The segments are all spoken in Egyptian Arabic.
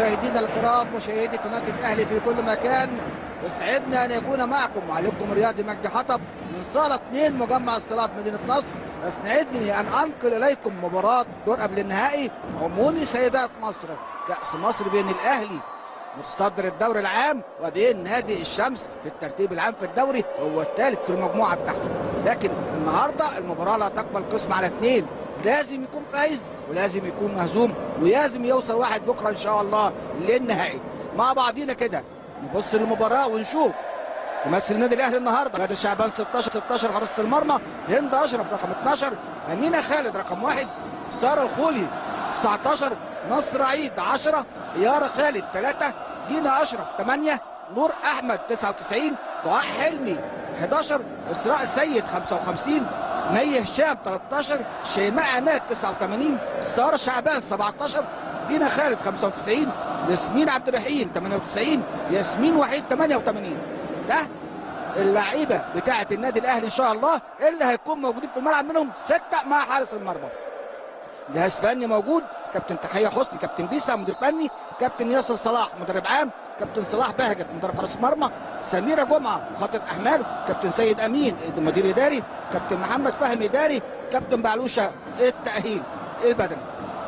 مشاهدينا الكرام مشاهدي قناة الأهلي في كل مكان يسعدنا أن يكون معكم معلمكم رياضي مجدي حطب من صالة 2 مجمع الصالات مدينة نصر يسعدني أن أنقل إليكم مباراة دور قبل النهائي عمومي سيدات مصر كأس مصر بين الأهلي متصدر الدوري العام وبين نادي الشمس في الترتيب العام في الدوري هو الثالث في المجموعة بتاعته لكن النهارده المباراة لا تقبل قسم على اثنين لازم يكون فايز ولازم يكون مهزوم ولازم يوصل واحد بكره ان شاء الله للنهائي مع بعضينا كده نبص للمباراة ونشوف يمثل النادي الاهلي النهارده غادة شعبان 16 16 حراسة المرمى هند اشرف رقم 12 امينه خالد رقم واحد ساره الخولي 19 نصر عيد 10 يارا خالد 3 دينا اشرف 8 نور احمد 99 دعاء حلمي 11 اسراء السيد 55 مي هشام 13 شيماء عماد 89 ساره شعبان 17 دينا خالد 95 ياسمين عبد الرحيم 98 ياسمين وحيد 88 ده اللعيبه بتاعه النادي الاهلي ان شاء الله اللي هيكون موجودين في الملعب منهم سته مع حارس المرمى جهاز فني موجود كابتن تحيه حسني كابتن بيسا مدير فني كابتن ياسر صلاح مدرب عام كابتن صلاح بهجت مدرب حراس مرمى سميره جمعه مخطط احمال كابتن سيد امين مدير اداري كابتن محمد فهمي اداري كابتن بعلوشه التاهيل البدني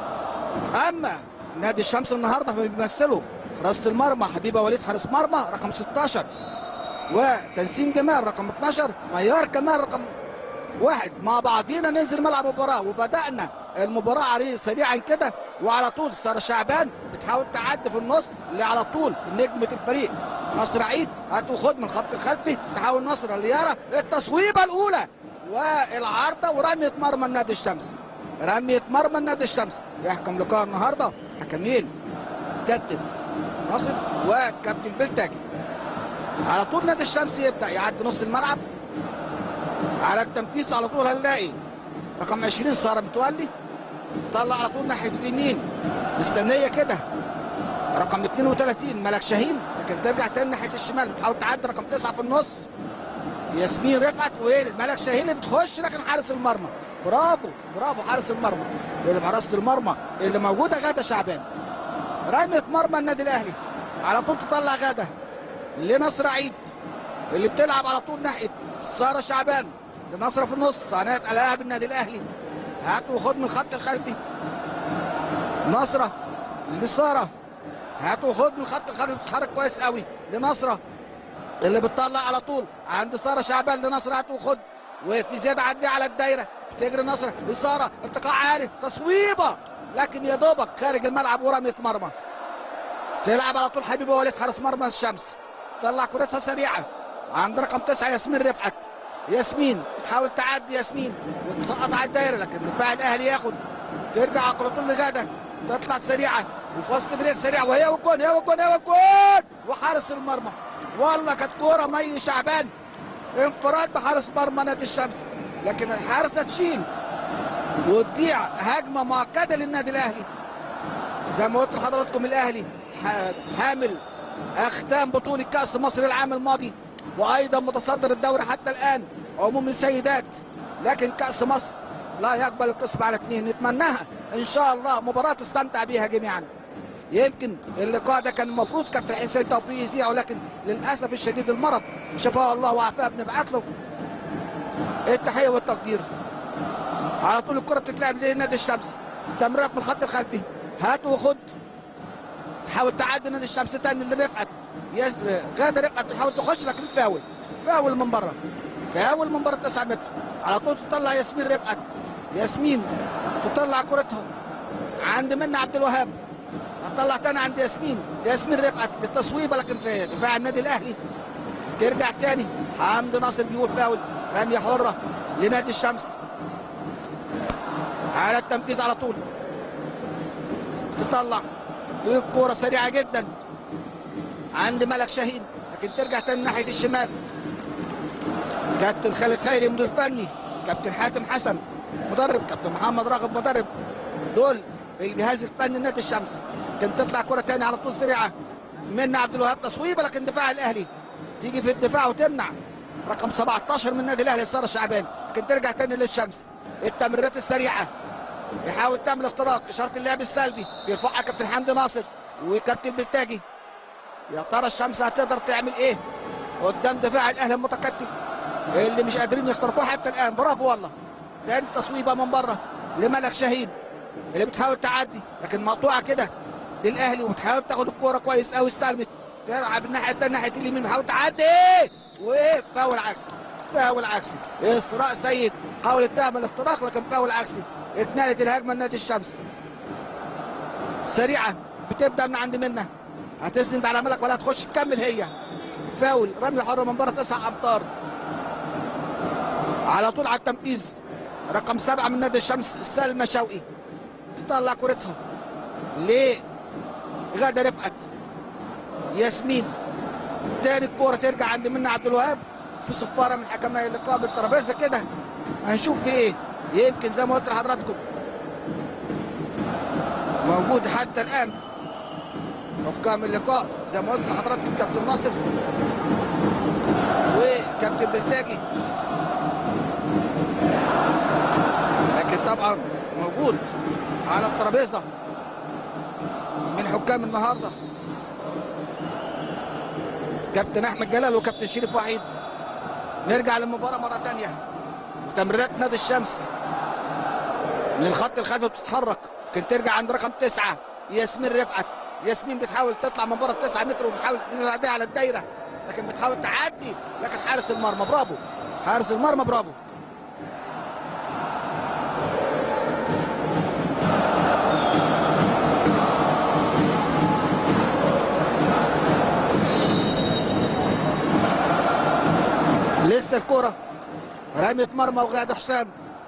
اما نادي الشمس النهارده بيمثله حراسه المرمى حبيبه وليد حارس مرمى رقم 16 وتنسيم جمال رقم 12 ميار كمال رقم واحد مع بعضينا ننزل ملعب المباراه وبدانا المباراه عليه سريعا كده وعلى طول ساره شعبان بتحاول تعدي في النص اللي على طول نجمه الفريق نصر عيد هات وخد من الخط الخلفي تحاول نصر ليارا التصويبه الاولى والعارضه ورميه مرمى النادي الشمس رميه مرمى النادي الشمس يحكم لقاء النهارده حكمين كابتن ناصر وكابتن بلتاجي على طول نادي الشمس يبدا يعدي نص الملعب على التنفيذ على طول هنلاقي رقم 20 ساره متولي طلع على طول ناحيه اليمين مستنيه كده رقم 32 ملك شاهين لكن ترجع تاني ناحيه الشمال بتحاول تعدي رقم 9 في النص ياسمين رفعت وملك شاهين اللي بتخش لكن حارس المرمى برافو برافو حارس المرمى في حراسه المرمى اللي موجوده غاده شعبان رميه مرمى النادي الاهلي على طول تطلع غاده لنصر عيد اللي بتلعب على طول ناحيه ساره شعبان لنصر في النص صانعة العاب النادي الاهلي هات وخد من الخط الخلفي نصره لساره هات وخد من الخط الخلفي بتتحرك كويس قوي لنصره اللي بتطلع على طول عند ساره شعبان لنصر هات وخد وفي زياده عدي على الدايره بتجري نصر لساره ارتقاء عالي تصويبه لكن يا دوبك خارج الملعب ورميه مرمى تلعب على طول حبيبه وليد حارس مرمى الشمس طلع كرتها سريعه عند رقم تسعه ياسمين رفعت ياسمين بتحاول تعدي ياسمين وتسقط على الدايره لكن دفاع الاهلي ياخد ترجع على طول لغاده تطلع سريعه وفي وسط بريك سريع وهي والجون هي والجون هي والجون وحارس المرمى والله كانت كوره مي شعبان انفراد بحارس مرمى نادي الشمس لكن الحارسه تشيل وتضيع هجمه مؤكده للنادي الاهلي زي ما قلت لحضراتكم الاهلي حامل اختام بطوله كاس مصر العام الماضي وايضا متصدر الدوري حتى الان عموم السيدات لكن كاس مصر لا يقبل القسم على اثنين نتمناها ان شاء الله مباراه تستمتع بها جميعا يمكن اللقاء ده كان المفروض كابتن حسين توفيق يذيعه لكن للاسف الشديد المرض شفاه الله وعافاه بنبعت له التحيه والتقدير على طول الكره بتتلعب لنادي الشمس تمريرات من الخط الخلفي هات وخد حاول تعدي نادي الشمس تاني اللي رفعت يس... غاده رفعت بتحاول تخش لكن فاول فاول من بره فاول من بره 9 متر على طول تطلع ياسمين رفعت ياسمين تطلع كرتها عند منى عبد الوهاب هتطلع تاني عند ياسمين ياسمين رفعت للتصويبه لكن في دفاع النادي الاهلي ترجع تاني حمد ناصر بيقول فاول رميه حره لنادي الشمس على التنفيذ على طول تطلع الكوره سريعه جدا عند ملك شاهين لكن ترجع تاني ناحيه الشمال كابتن خالد خيري مدير فني كابتن حاتم حسن مدرب كابتن محمد راغب مدرب دول الجهاز الفني نادي الشمس كان تطلع كره تاني على طول سريعه من عبد الوهاب تصويبه لكن دفاع الاهلي تيجي في الدفاع وتمنع رقم 17 من النادي الاهلي ساره شعبان لكن ترجع تاني للشمس التمريرات السريعه يحاول تعمل اختراق اشاره اللعب السلبي بيرفعها كابتن حمدي ناصر وكابتن بلتاجي يا ترى الشمس هتقدر تعمل ايه قدام دفاع الاهلي المتكتل اللي مش قادرين يخترقوه حتى الان برافو والله تاني تصويبه من بره لملك شاهين اللي بتحاول تعدي لكن مقطوعه كده للاهلي وبتحاول تاخد الكوره كويس قوي استلمت تلعب الناحيه الثانيه ناحيه اليمين بتحاول تعدي وايه فاول عكسي فاول عكسي اسراء سيد حاولت تعمل اختراق لكن فاول عكسي اتنقلت الهجمه لنادي الشمس سريعه بتبدا من عند منها هتسند على ملك ولا هتخش تكمل هي فاول رمي حر من بره تسع امتار على طول على التنفيذ رقم سبعه من نادي الشمس سلمى شوقي تطلع كورتها ليه غاده رفعت ياسمين تاني الكوره ترجع عند منى عبد الوهاب في صفاره من حكماء اللقاء بالترابيزه كده هنشوف في ايه يمكن زي ما قلت لحضراتكم موجود حتى الان حكام اللقاء زي ما قلت لحضراتكم كابتن ناصر وكابتن بلتاجي لكن طبعا موجود على الترابيزه من حكام النهارده كابتن احمد جلال وكابتن شريف وحيد نرجع للمباراه مره ثانيه وتمريرات نادي الشمس من الخط الخلفي بتتحرك ممكن ترجع عند رقم تسعه ياسمين رفعت ياسمين بتحاول تطلع من بره التسعة متر وبتحاول تعدي على الدايره لكن بتحاول تعدي لكن حارس المرمى برافو حارس المرمى برافو لسه الكرة رمية مرمى وغادة حسام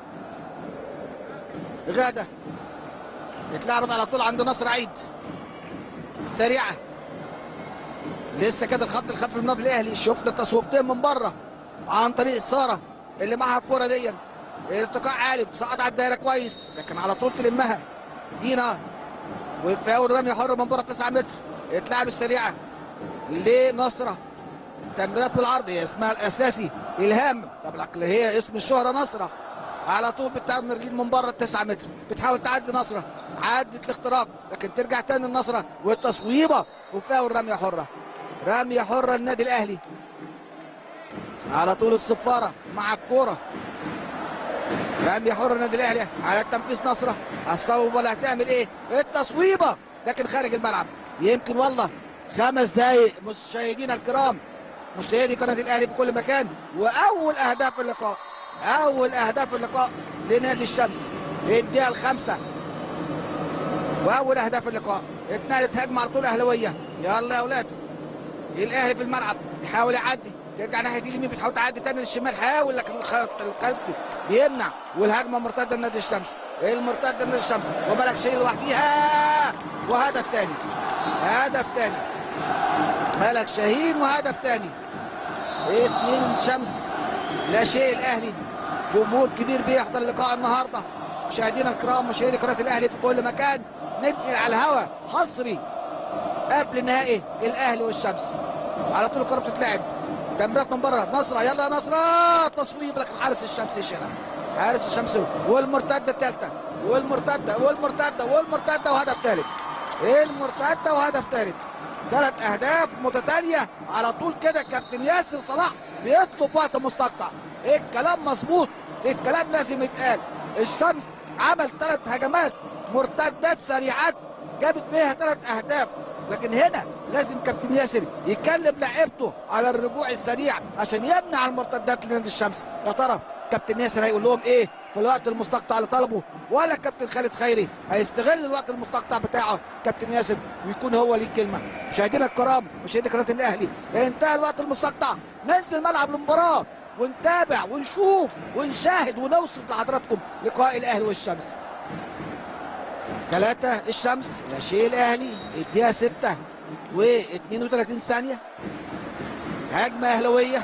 غادة اتلعبت على طول عند نصر عيد سريعة لسه كده الخط الخلفي من النادي الاهلي شفنا تصويبتين من بره عن طريق ساره اللي معاها الكرة دي ارتقاء عالي بتسقط على الدايره كويس لكن على طول تلمها دينا وفاول رمي حر من بره 9 متر اتلعب السريعه لنصره تمريرات بالعرض هي اسمها الاساسي الهام طب هي اسم الشهره نصره على طول بتعمل من بره التسعة متر بتحاول تعدي نصره عدت الاختراق لكن ترجع تاني النصره والتصويبه وفاول رميه حره رميه حره النادي الاهلي على طول الصفاره مع الكوره رميه حره النادي الاهلي على التنفيذ نصره الصوبه اللي هتعمل ايه التصويبه لكن خارج الملعب يمكن والله خمس دقايق مشاهدينا الكرام مشاهدي قناه الاهلي في كل مكان واول اهداف اللقاء اول اهداف اللقاء لنادي الشمس الدقيقه الخامسه واول اهداف اللقاء اتنقلت هجمه على طول اهلاويه يلا يا اولاد الاهلي في الملعب يحاول يعدي ترجع ناحيه اليمين بتحاول تعدي تاني للشمال حاول لكن القلب بيمنع والهجمه مرتده لنادي الشمس المرتده لنادي الشمس وملك شيء لوحديها وهدف تاني هدف تاني ملك شاهين وهدف تاني اتنين شمس لا شيء الاهلي جمهور كبير بيحضر لقاء النهارده مشاهدينا الكرام مشاهدي قناه الاهلي في كل مكان ننقل على الهوا حصري قبل نهائي الاهلي والشمس على طول الكره بتتلعب تمريرات من بره نصره يلا يا نصره تصويب لكن حارس الشمس يشيلها حارس الشمس والمرتده الثالثه والمرتده والمرتده والمرتده وهدف ثالث المرتده وهدف ثالث ثلاث اهداف متتاليه على طول كده كابتن ياسر صلاح بيطلب وقت مستقطع إيه الكلام مظبوط الكلام لازم يتقال الشمس عمل ثلاث هجمات مرتدات سريعات جابت بيها ثلاث اهداف لكن هنا لازم كابتن ياسر يكلم لاعيبته على الرجوع السريع عشان يمنع المرتدات لنادي الشمس يا ترى كابتن ياسر هيقول لهم ايه في الوقت المستقطع اللي طلبه ولا كابتن خالد خيري هيستغل الوقت المستقطع بتاعه كابتن ياسر ويكون هو ليه الكلمه مشاهدينا الكرام مشاهدي قناه الاهلي انتهى الوقت المستقطع ننزل ملعب المباراه ونتابع ونشوف ونشاهد ونوصف لحضراتكم لقاء الاهلي والشمس ثلاثة الشمس لا شيء الاهلي الدقيقة 6 و 32 ثانية هجمة اهلاوية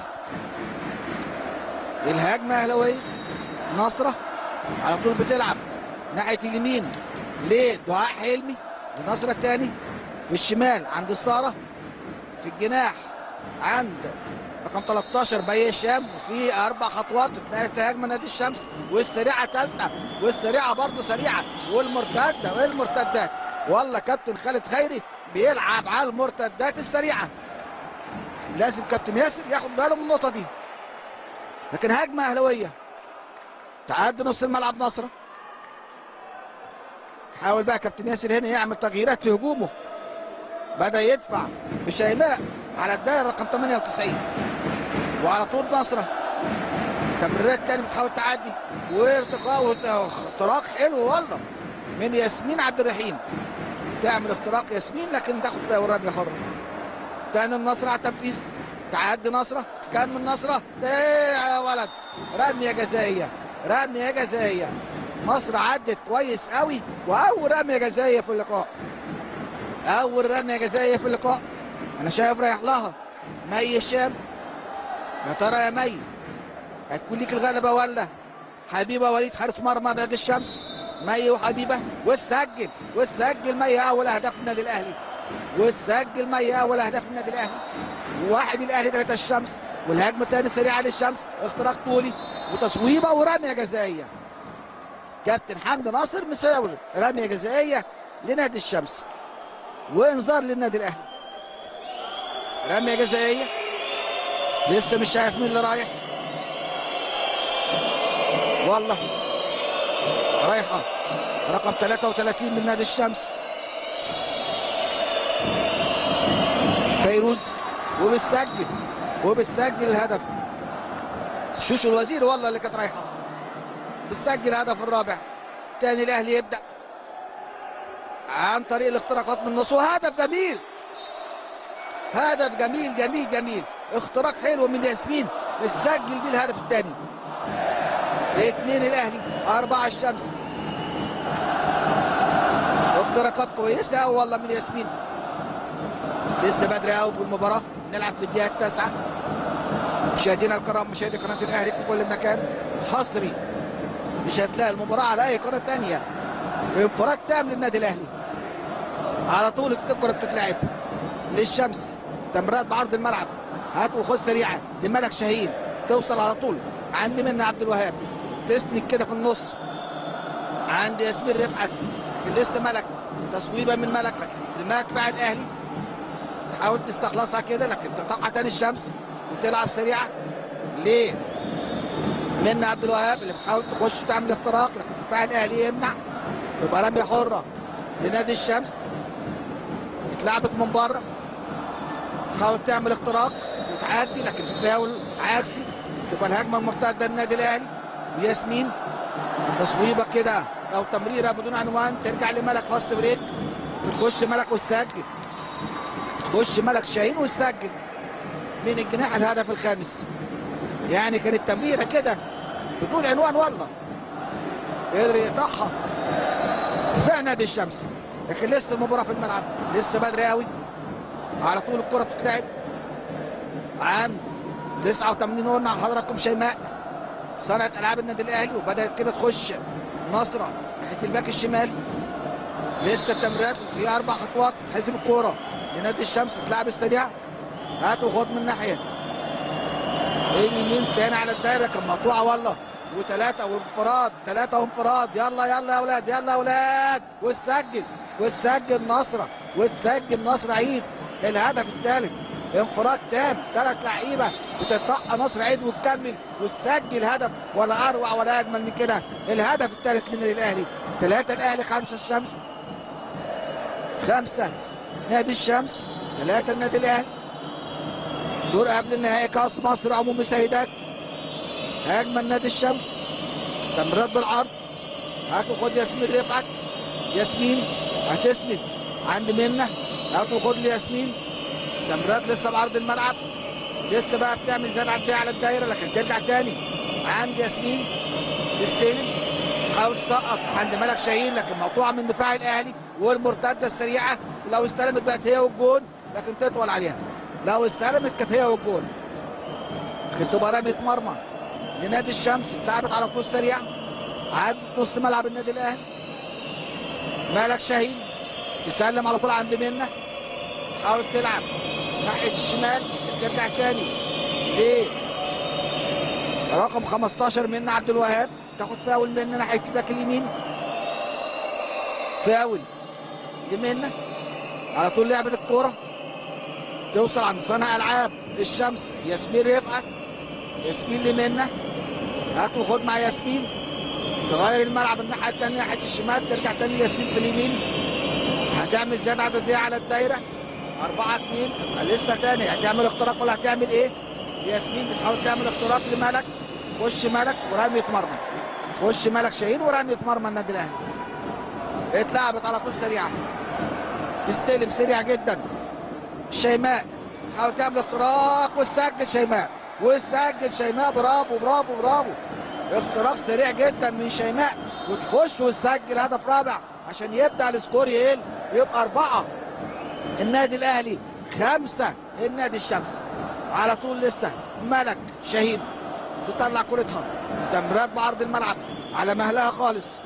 الهجمة اهلاوية نصرة على طول بتلعب ناحية اليمين لدعاء حلمي لنصرة الثاني في الشمال عند السارة في الجناح عند رقم 13 بي الشام وفي اربع خطوات اتنقلت هجمه نادي الشمس والسريعه ثالثه والسريعه برضه سريعه والمرتده والمرتدات والله كابتن خالد خيري بيلعب على المرتدات السريعه لازم كابتن ياسر ياخد باله من النقطه دي لكن هجمه اهلاويه تعدي نص الملعب نصره حاول بقى كابتن ياسر هنا يعمل تغييرات في هجومه بدا يدفع بشيماء على الدائره رقم 98 وعلى طول نصره تمريرات تاني بتحاول تعدي وارتقاء واختراق حلو والله من ياسمين عبد الرحيم تعمل اختراق ياسمين لكن تاخد فيها ورميه حره تاني النصر على التنفيذ تعدي نصره تكمل نصره يا ولد رميه جزائيه رميه جزائيه مصر عدت كويس قوي واول رميه جزائيه في اللقاء اول رميه جزائيه في اللقاء انا شايف رايح لها مي الشام يا ترى يا مي هتكون ليك الغلبه ولا حبيبه وليد حارس مرمى نادي الشمس مي وحبيبه وتسجل وتسجل مي اول اهداف النادي الاهلي وتسجل مي اول اهداف النادي الاهلي واحد الاهلي ثلاثه الشمس والهجمه الثانيه سريعه للشمس اختراق طولي وتصويبه ورميه جزائيه كابتن حمدي ناصر مساور رميه جزائيه لنادي الشمس وانذار للنادي الاهلي رميه جزائيه لسه مش شايف مين اللي رايح والله رايحه رقم 33 من نادي الشمس فيروز وبتسجل وبتسجل الهدف شوشو الوزير والله اللي كانت رايحه بتسجل الهدف الرابع تاني الاهلي يبدا عن طريق الاختراقات من النص وهدف جميل هدف جميل جميل جميل اختراق حلو من ياسمين سجل بيه الهدف الثاني اثنين الاهلي اربعه الشمس اختراقات كويسه والله من ياسمين لسه بدري قوي في المباراه نلعب في الدقيقه التاسعه مشاهدينا الكرام مشاهدي قناه الاهلي في كل مكان حصري مش هتلاقي المباراه على اي قناه ثانيه انفراد تام للنادي الاهلي على طول الكره بتتلعب للشمس تمريرات بعرض الملعب هات وخذ سريعه لملك شاهين توصل على طول عند منى عبد الوهاب تسند كده في النص عند ياسمين رفعت لكن لسه ملك تصويبه من ملك لكن المدفع الاهلي تحاول تستخلصها كده لكن تقطعها تاني الشمس وتلعب سريعه ليه؟ منى عبد الوهاب اللي بتحاول تخش تعمل اختراق لكن الدفاع الاهلي يمنع تبقى رميه حره لنادي الشمس اتلعبت من بره تحاول تعمل اختراق وتعدي لكن تفاول عكسي تبقى الهجمه المرتده للنادي الاهلي وياسمين تصويبه كده او تمريره بدون عنوان ترجع لملك فاست بريك وتخش ملك وتسجل تخش ملك شاهين وتسجل من الجناح الهدف الخامس يعني كانت تمريره كده بدون عنوان والله قدر يقطعها دفاع نادي الشمس لكن لسه المباراه في الملعب لسه بدري قوي على طول الكره بتتلعب عن 89 قلنا حضراتكم شيماء صنعت العاب النادي الاهلي وبدات كده تخش نصره ناحيه الباك الشمال لسه التمريرات في اربع خطوات تحسب الكوره لنادي الشمس تلعب السريع هات وخد من ناحيه اليمين تاني على الدايره كان مقطوعه والله وثلاثه وانفراد ثلاثه وانفراد يلا يلا يا اولاد يلا يا اولاد وتسجل وتسجل نصره وتسجل نصر عيد الهدف الثالث انفراد تام ثلاث لعيبه بتطق نصر عيد وتكمل وتسجل هدف ولا اروع ولا اجمل من كده الهدف الثالث للنادي الاهلي ثلاثه الاهلي خمسه الشمس خمسه نادي الشمس ثلاثه النادي الاهلي دور قبل النهائي كاس مصر عموم السيدات هجمه نادي الشمس تمريرات بالعرض هاتوا خد ياسمين رفعت ياسمين هتسند عند منى هاتوا خد لياسمين تمريرات لسه بعرض الملعب لسه بقى بتعمل زاد عديه على الدايره لكن ترجع تاني عند ياسمين تستلم تحاول تسقط عند ملك شاهين لكن مقطوعه من دفاع الاهلي والمرتده السريعه ولو استلمت بقت هي والجون لكن تطول عليها لو استلمت كانت هي والجول لكن تبقى رميه مرمى لنادي الشمس اتلعبت على طول سريع عدت نص ملعب النادي الاهلي مالك شاهين يسلم على طول عند منى تحاول تلعب ناحيه الشمال ترجع تاني ليه رقم 15 منى عبد الوهاب تاخد فاول منى ناحيه الباك اليمين فاول لمنى على طول لعبه الكوره توصل عند صانع العاب الشمس ياسمين رفعت ياسمين لمنى هات وخد مع ياسمين تغير الملعب الناحيه الثانيه ناحيه الشمال ترجع تاني ياسمين في اليمين هتعمل زياده عدديه على الدايره 4 2 لسه تاني هتعمل اختراق ولا هتعمل ايه؟ ياسمين بتحاول تعمل اختراق لملك تخش ملك ورمية مرمى تخش ملك شهيد ورمية مرمى النادي الاهلي اتلعبت على طول سريعه تستلم سريع جدا شيماء تحاول تعمل اختراق وتسجل شيماء وتسجل شيماء برافو برافو برافو اختراق سريع جدا من شيماء وتخش وتسجل هدف رابع عشان يبدا السكور يقل يبقى اربعه النادي الاهلي خمسه النادي الشمس على طول لسه ملك شاهين تطلع كرتها تمريرات بعرض الملعب على مهلها خالص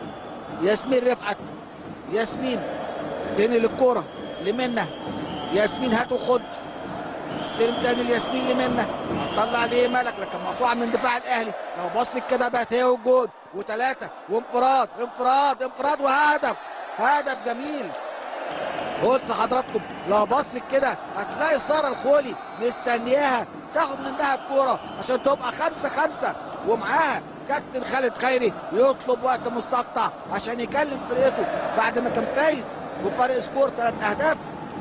ياسمين رفعت ياسمين تاني للكوره لمنى ياسمين هات وخد تستلم تاني لياسمين لمنى هتطلع ليه ملك لكن مقطوعه من دفاع الاهلي لو بصت كده بقت هي والجول وثلاثه وانفراد انفراد انفراد وهدف هدف جميل قلت لحضراتكم لو بصت كده هتلاقي ساره الخولي مستنياها تاخد منها الكوره عشان تبقى خمسه خمسه ومعاها كابتن خالد خيري يطلب وقت مستقطع عشان يكلم فرقته بعد ما كان فايز وفرق سكور ثلاث اهداف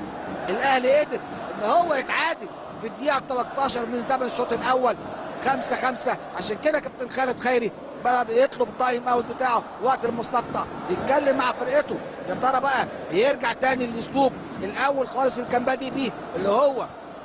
الاهلي قدر ان هو يتعادل في الدقيقه 13 من زمن الشوط الاول 5 5 عشان كده كابتن خالد خيري بقى يطلب التايم اوت بتاعه وقت المستقطع يتكلم مع فرقته يا ترى بقى يرجع تاني للاسلوب الاول خالص اللي كان بادئ بيه اللي هو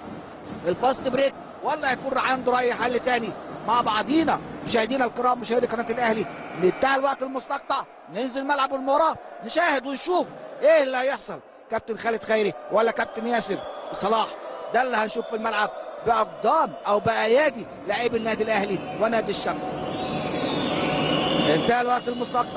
الفاست بريك ولا هيكون عنده راي حل تاني مع بعضينا مشاهدينا الكرام مشاهدي قناه الاهلي ننتهي الوقت المستقطع ننزل ملعب المباراه نشاهد ونشوف ايه اللي هيحصل كابتن خالد خيري ولا كابتن ياسر صلاح ده اللي هنشوف في الملعب باقدام او بايادي لاعبي النادي الاهلي ونادي الشمس انتهى الوقت المستقطع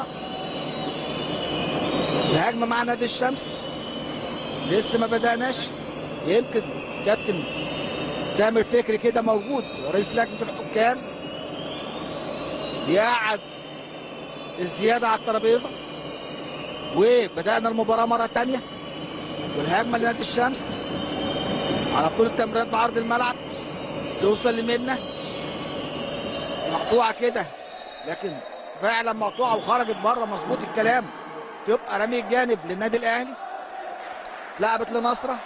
الهجمه مع نادي الشمس لسه ما بدأناش يمكن كابتن تامر فكري كده موجود رئيس لجنه الحكام يقعد الزياده على الترابيزه وبدأنا المباراة مرة تانية والهجمة لنادي الشمس على طول التمريرات بعرض الملعب توصل لمنة مقطوعة كده لكن فعلا مقطوعة وخرجت بره مظبوط الكلام تبقى رمي جانب للنادي الأهلي اتلعبت لنصرة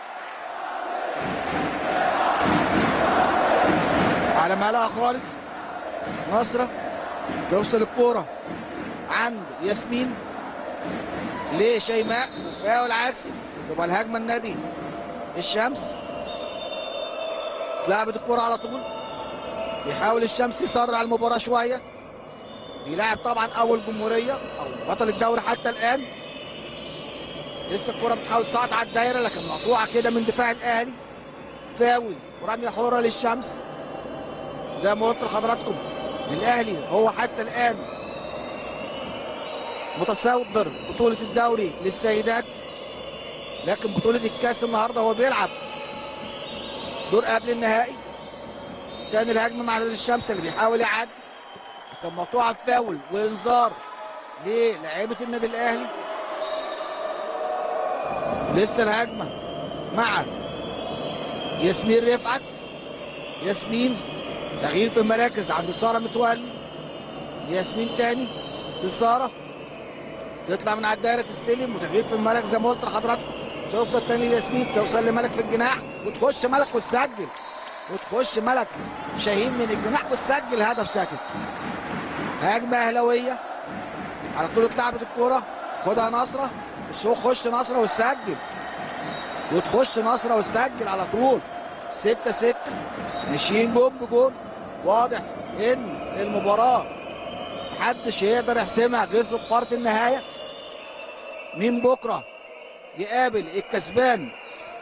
على مالها خالص نصرة توصل الكورة عند ياسمين لشيماء وفاول عكسي تبقى الهجمه النادي الشمس اتلعبت الكره على طول يحاول الشمس يسرع المباراه شويه بيلاعب طبعا اول جمهوريه او بطل الدوري حتى الان لسه الكره بتحاول تسقط على الدايره لكن مقطوعه كده من دفاع الاهلي فاول ورميه حره للشمس زي ما قلت لحضراتكم الاهلي هو حتى الان متصدر بطولة الدوري للسيدات لكن بطولة الكاس النهارده هو بيلعب دور قبل النهائي تاني الهجمة مع نادي الشمس اللي بيحاول يعدي كان مقطوعة فاول وانذار للاعيبة النادي الاهلي لسه الهجمة مع ياسمين رفعت ياسمين تغيير في المراكز عند سارة متولي ياسمين تاني لسارة تطلع من على الدايره تستلم وتغيير في الملك زي ما قلت لحضراتكم توصل تاني لياسمين توصل لملك في الجناح وتخش ملك وتسجل وتخش ملك شاهين من الجناح وتسجل هدف ساكت هجمه اهلاويه على طول اتلعبت الكوره خدها نصره الشو خش نصره وتسجل وتخش نصره وتسجل على طول 6 6 ماشيين جون بجون واضح ان المباراه محدش يقدر يحسمها غير في مباراه النهايه مين بكره يقابل الكسبان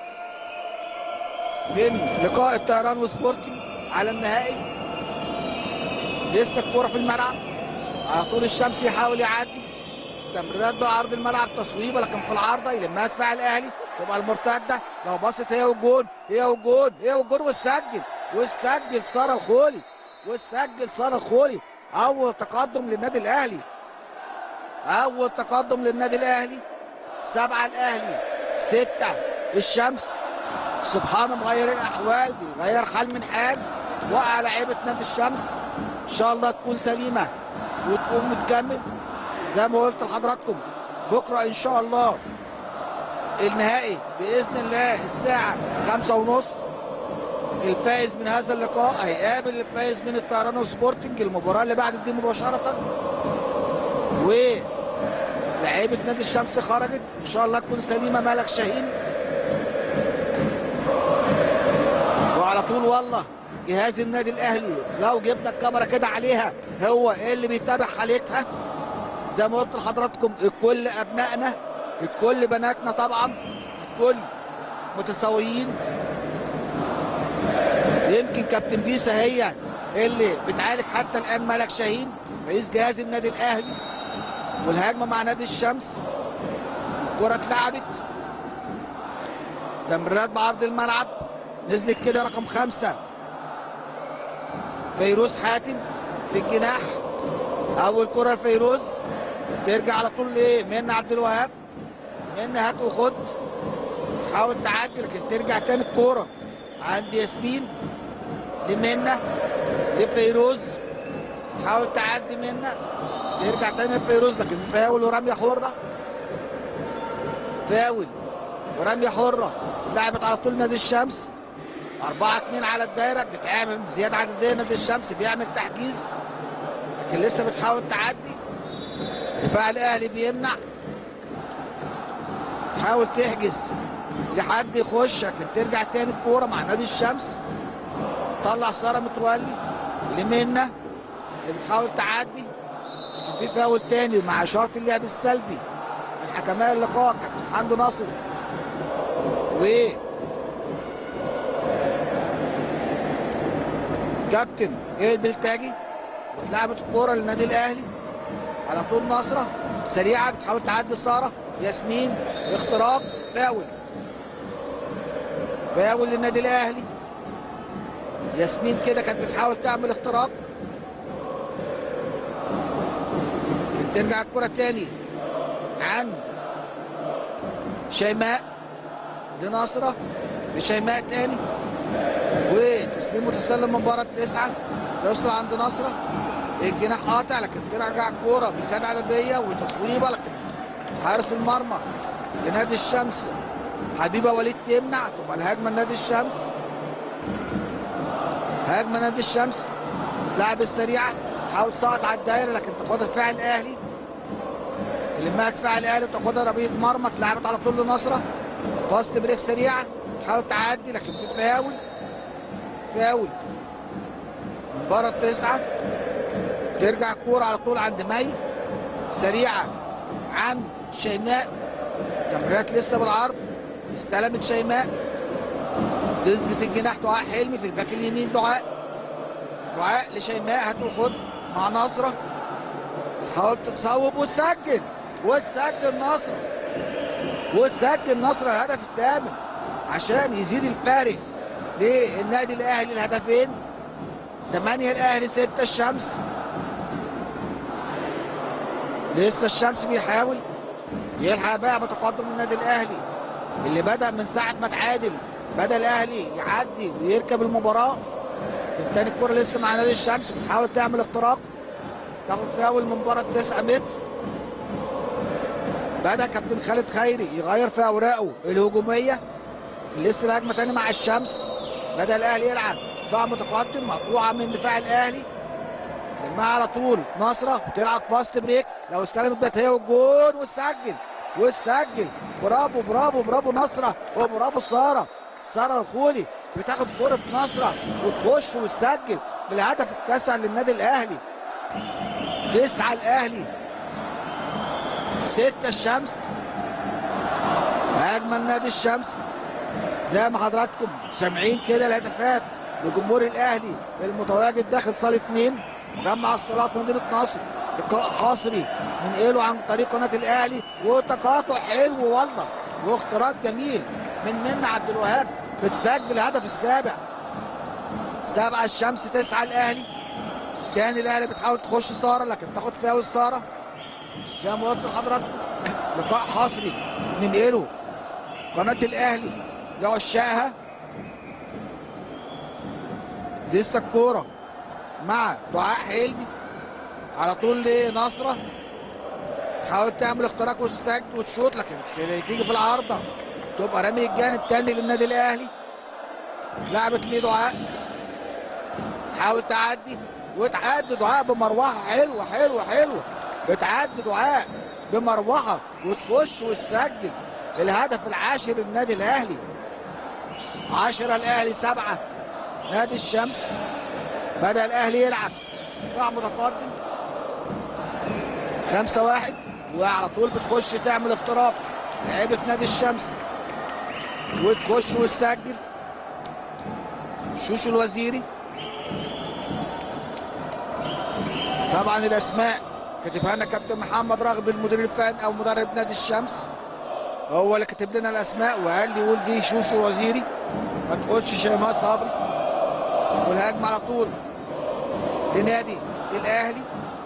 من لقاء الطيران وسبورتنج على النهائي لسه الكرة في الملعب على طول الشمس يحاول يعدي تمريرات بعرض الملعب تصويبه لكن في العارضه يلمها دفاع الاهلي تبقى المرتده لو بصت هي والجون هي والجون هي والجون وتسجل وتسجل ساره الخولي وتسجل ساره الخولي اول تقدم للنادي الاهلي اول تقدم للنادي الاهلي سبعه الاهلي سته الشمس سبحان مغير الاحوال بيغير حال من حال وقع لعيبه نادي الشمس ان شاء الله تكون سليمه وتقوم متكمل زي ما قلت لحضراتكم بكره ان شاء الله النهائي باذن الله الساعه خمسة ونص الفائز من هذا اللقاء هيقابل الفائز من الطيران سبورتنج المباراه اللي بعد دي مباشره و لعيبه نادي الشمس خرجت ان شاء الله تكون سليمه ملك شاهين وعلى طول والله جهاز النادي الاهلي لو جبنا الكاميرا كده عليها هو اللي بيتابع حالتها زي ما قلت لحضراتكم الكل ابنائنا الكل بناتنا طبعا الكل متساويين يمكن كابتن بيسا هي اللي بتعالج حتى الان ملك شاهين رئيس جهاز النادي الاهلي والهجمه مع نادي الشمس الكره اتلعبت تمريرات بعرض الملعب نزلت كده رقم خمسة فيروز حاتم في الجناح اول كره لفيروز ترجع على طول لايه منى عبد الوهاب منى هات وخد تحاول تعدي لكن ترجع تاني الكوره عند ياسمين لمنى لفيروز تحاول تعدي منى ترجع تاني لفيروز لكن فاول ورميه حره فاول ورميه حره اتلعبت على طول نادي الشمس 4 2 على الدايره بتعمل زياده عدديه نادي الشمس بيعمل تحجيز لكن لسه بتحاول تعدي دفاع الاهلي بيمنع تحاول تحجز لحد يخش لكن ترجع تاني الكوره مع نادي الشمس طلع ساره متولي لمنى اللي بتحاول تعدي لكن في فاول تاني مع اشاره اللعب السلبي من حكماء اللقاء كابتن حمدو ناصر و كابتن ايه البلتاجي واتلعبت الكوره للنادي الاهلي على طول نصره سريعه بتحاول تعدي ساره ياسمين اختراق فاول فاول للنادي الاهلي ياسمين كده كانت بتحاول تعمل اختراق كانت ترجع الكره تاني عند شيماء لنصره لشيماء تاني وتسليم وتسلم من بره التسعه توصل عند نصره الجناح قاطع لكن ترجع الكوره بزياده عدديه وتصويبه لكن حارس المرمى لنادي الشمس حبيبه وليد تمنع تبقى الهجمه لنادي الشمس هجمه نادي الشمس تلعب السريعه تحاول تسقط على الدايره لكن تاخدها دفاع الاهلي تلمها دفاع الاهلي وتاخدها ربيع مرمى اتلعبت على طول لنصره فاست بريك سريعه تحاول تعدي لكن في فاول فاول من بره التسعه ترجع الكوره على طول عند مي سريعه عند شيماء تمريرات لسه بالعرض استلمت شيماء تنزل في الجناح دعاء حلمي في الباك اليمين دعاء دعاء لشيماء هات وخد مع نصره تحاول تتصوب وتسجل وتسجل نصر وتسجل نصر الهدف الثامن عشان يزيد الفارق للنادي الاهلي الهدفين 8 الاهلي 6 الشمس لسه الشمس بيحاول يلحق بقى متقدم النادي الاهلي اللي بدا من ساعه ما تعادل بدا الاهلي يعدي ويركب المباراه كان تاني الكره لسه مع نادي الشمس بتحاول تعمل اختراق تاخد فاول من بره 9 متر بدا كابتن خالد خيري يغير في اوراقه الهجوميه لسه الهجمه تاني مع الشمس بدا الاهلي يلعب دفاع متقدم مقطوعه من دفاع الاهلي تلمها على طول نصره وتلعب فاست بريك لو استلمت بقت هي والجون وتسجل وتسجل برافو برافو برافو نصره وبرافو ساره ساره الخولي بتاخد كوره نصره وتخش وتسجل بالهدف التاسع للنادي الاهلي تسعه الاهلي ستة الشمس هجمة نادي الشمس زي ما حضراتكم سامعين كده الهتافات لجمهور الاهلي المتواجد داخل صاله اثنين مجمع الصالات مدينه نصر لقاء حصري ننقله عن طريق قناه الاهلي وتقاطع حلو والله واختراق جميل من منى عبد الوهاب بتسجل الهدف السابع سبعة الشمس تسعة الاهلي تاني الاهلي بتحاول تخش ساره لكن تاخد فاول ساره زي ما قلت لحضراتكم لقاء حصري ننقله قناه الاهلي لعشاقها لسه الكوره مع دعاء حلمي على طول لنصره تحاول تعمل اختراق وتسجل وتشوط لكن تيجي في العارضه تبقى رامي الجانب تاني للنادي الاهلي اتلعبت ليه دعاء تحاول تعدي وتعدي دعاء بمروحه حلوه حلوه حلوه بتعدي دعاء بمروحه وتخش وتسجل الهدف العاشر للنادي الاهلي عشرة الاهلي سبعة نادي الشمس بدأ الاهلي يلعب دفاع متقدم خمسة واحد وعلى طول بتخش تعمل اختراق لعيبة نادي الشمس وتخش وتسجل شوشو الوزيري طبعا الاسماء كاتبها لنا كابتن محمد راغب المدير الفني او مدرب نادي الشمس هو اللي كاتب لنا الاسماء وقال لي قول دي شوشو الوزيري ما تقولش شيماء صبري والهجمه على طول لنادي الاهلي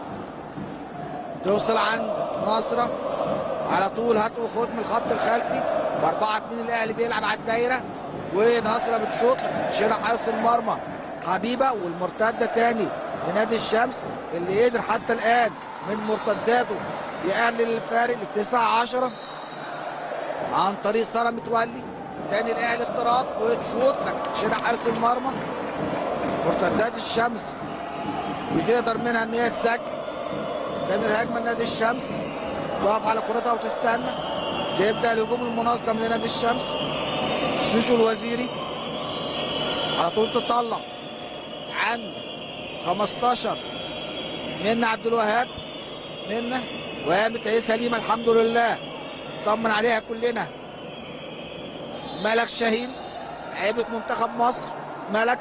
توصل عند نصره على طول هات وخد من الخط الخلفي ب 4 2 الاهلي بيلعب على الدايره ونصره بتشوط لكن شيرة حارس المرمى حبيبه والمرتده تاني لنادي الشمس اللي قدر حتى الان من مرتداته يقلل الفارق ل 9 10 عن طريق ساره متولي تاني الاهلي اختراق وتشوط لكن شيرة حارس المرمى مرتدات الشمس بتقدر منها ان هي تسجل تاني الهجمه لنادي الشمس تقف على كرتها وتستنى تبدا الهجوم المنظم لنادي الشمس شوشو الوزيري على طول تطلع عند 15 منا عبد الوهاب منا وقامت هي سليمه الحمد لله طمن عليها كلنا ملك شاهين لعيبه منتخب مصر ملك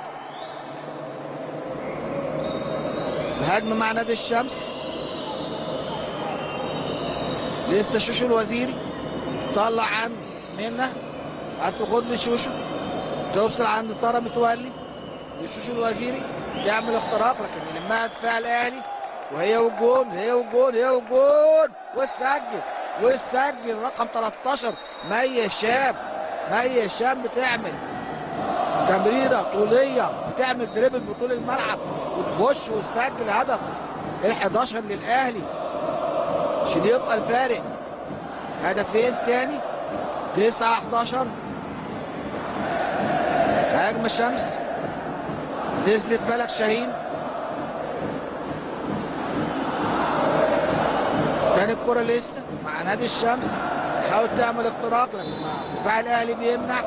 الهجمه مع نادي الشمس لسه شوشو الوزيري طلع عند منا هتاخد لي شوشو توصل عند ساره متولي لشوشو الوزيري تعمل اختراق لكن يلمها دفاع الاهلي وهي والجون هي والجون هي والجون وتسجل وتسجل رقم 13 مي هشام مي هشام بتعمل تمريره طوليه بتعمل دريبل بطول الملعب وتخش وتسجل هدف ال 11 للاهلي عشان يبقى الفارق هدفين تاني 9 11 هجمه شمس نزلت ملك شاهين تاني الكرة لسه مع نادي الشمس تحاول تعمل اختراق لكن دفاع الاهلي بيمنع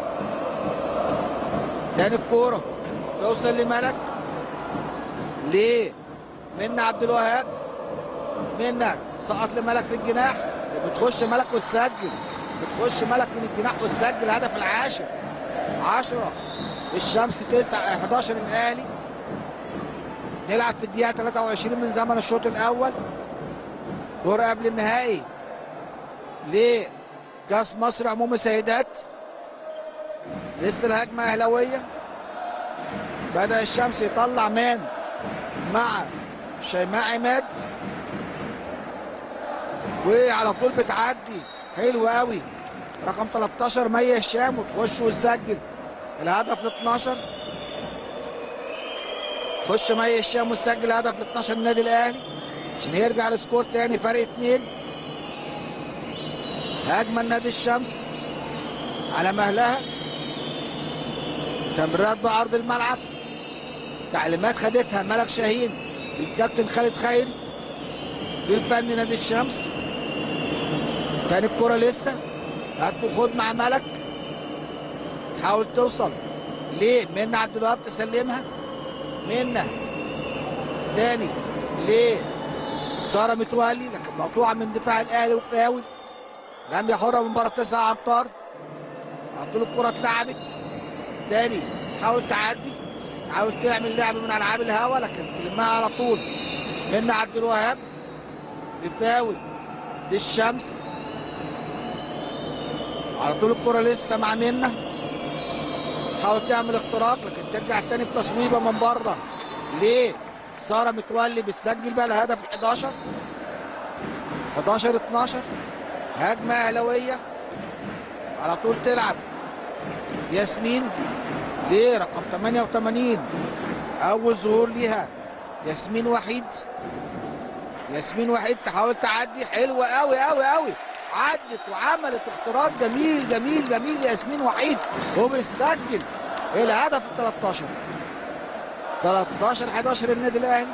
تاني الكرة توصل لملك ليه منا عبد الوهاب منا سقط لملك في الجناح بتخش ملك وتسجل بتخش ملك من الجناح وتسجل هدف العاشر 10 الشمس 9 11 الاهلي نلعب في الدقيقه 23 من زمن الشوط الاول دور قبل النهائي لكاس مصر عموم السيدات لسه الهجمه اهلاويه بدا الشمس يطلع مان مع شيماء عماد وعلى طول بتعدي حلو قوي رقم 13 مي هشام وتخش وتسجل الهدف ال 12 خش مي هشام وتسجل هدف ال 12 النادي الاهلي عشان يرجع السكور تاني فرق اثنين هجمه النادي الشمس على مهلها تمريرات بعرض الملعب تعليمات خدتها ملك شاهين الكابتن خالد خير بالفني نادي الشمس تاني الكرة لسه هات خد مع ملك تحاول توصل ليه منا عبد الوهاب تسلمها منا تاني ليه ساره متولي لكن مقطوعه من دفاع الاهلي وفاول رميه حره من بره تسع امتار على طول الكره اتلعبت تاني تحاول تعدي تحاول تعمل لعب من العاب الهوا لكن تلمها على طول منا عبد الوهاب بفاول للشمس على طول الكرة لسه مع منا تحاول تعمل اختراق لكن ترجع تاني بتصويبه من بره ليه؟ ساره متولي بتسجل بقى الهدف ال 11 11 12 هجمه اهلاويه على طول تلعب ياسمين ليه رقم 88 اول ظهور ليها ياسمين وحيد ياسمين وحيد تحاول تعدي حلوه قوي قوي قوي عدت وعملت اختراق جميل جميل جميل ياسمين وحيد وبتسجل الهدف ال 13 13 11 النادي الاهلي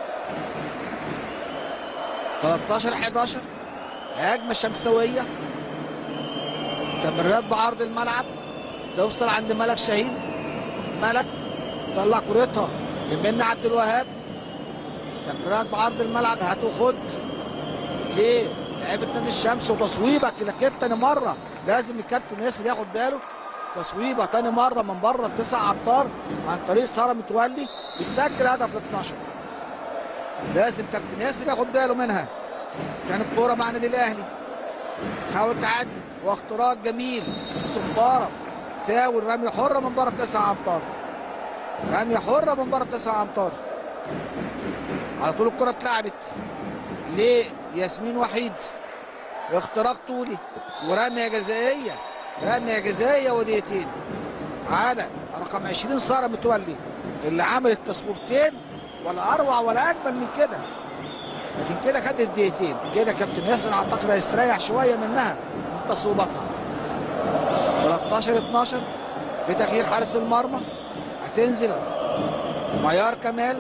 13 11 هجمه شمسويه تمريرات بعرض الملعب توصل عند ملك شاهين ملك طلع كرتها لمنى عبد الوهاب تمريرات بعرض الملعب هات وخد ليه؟ لعيبه نادي الشمس وتصويبه كده كده تاني مره لازم الكابتن ياسر ياخد باله تصويبه تاني مره من بره تسع امتار عن طريق ساره متولي بيسجل هدف ال 12 لازم كابتن ياسر ياخد باله منها كانت كوره مع النادي الاهلي تحاول تعدي واختراق جميل في صباره فاول رميه حره من بره تسع امتار رميه حره من بره تسع امتار على طول الكره اتلعبت لياسمين وحيد اختراق طولي ورميه جزائيه رميه جزائيه ودقيقتين على رقم 20 ساره متولي اللي عملت تصويبتين ولا اروع ولا اجمل من كده لكن كده خدت دقيقتين كده كابتن ياسر اعتقد هيستريح شويه منها من تصويباتها 13 12 في تغيير حارس المرمى هتنزل ميار كمال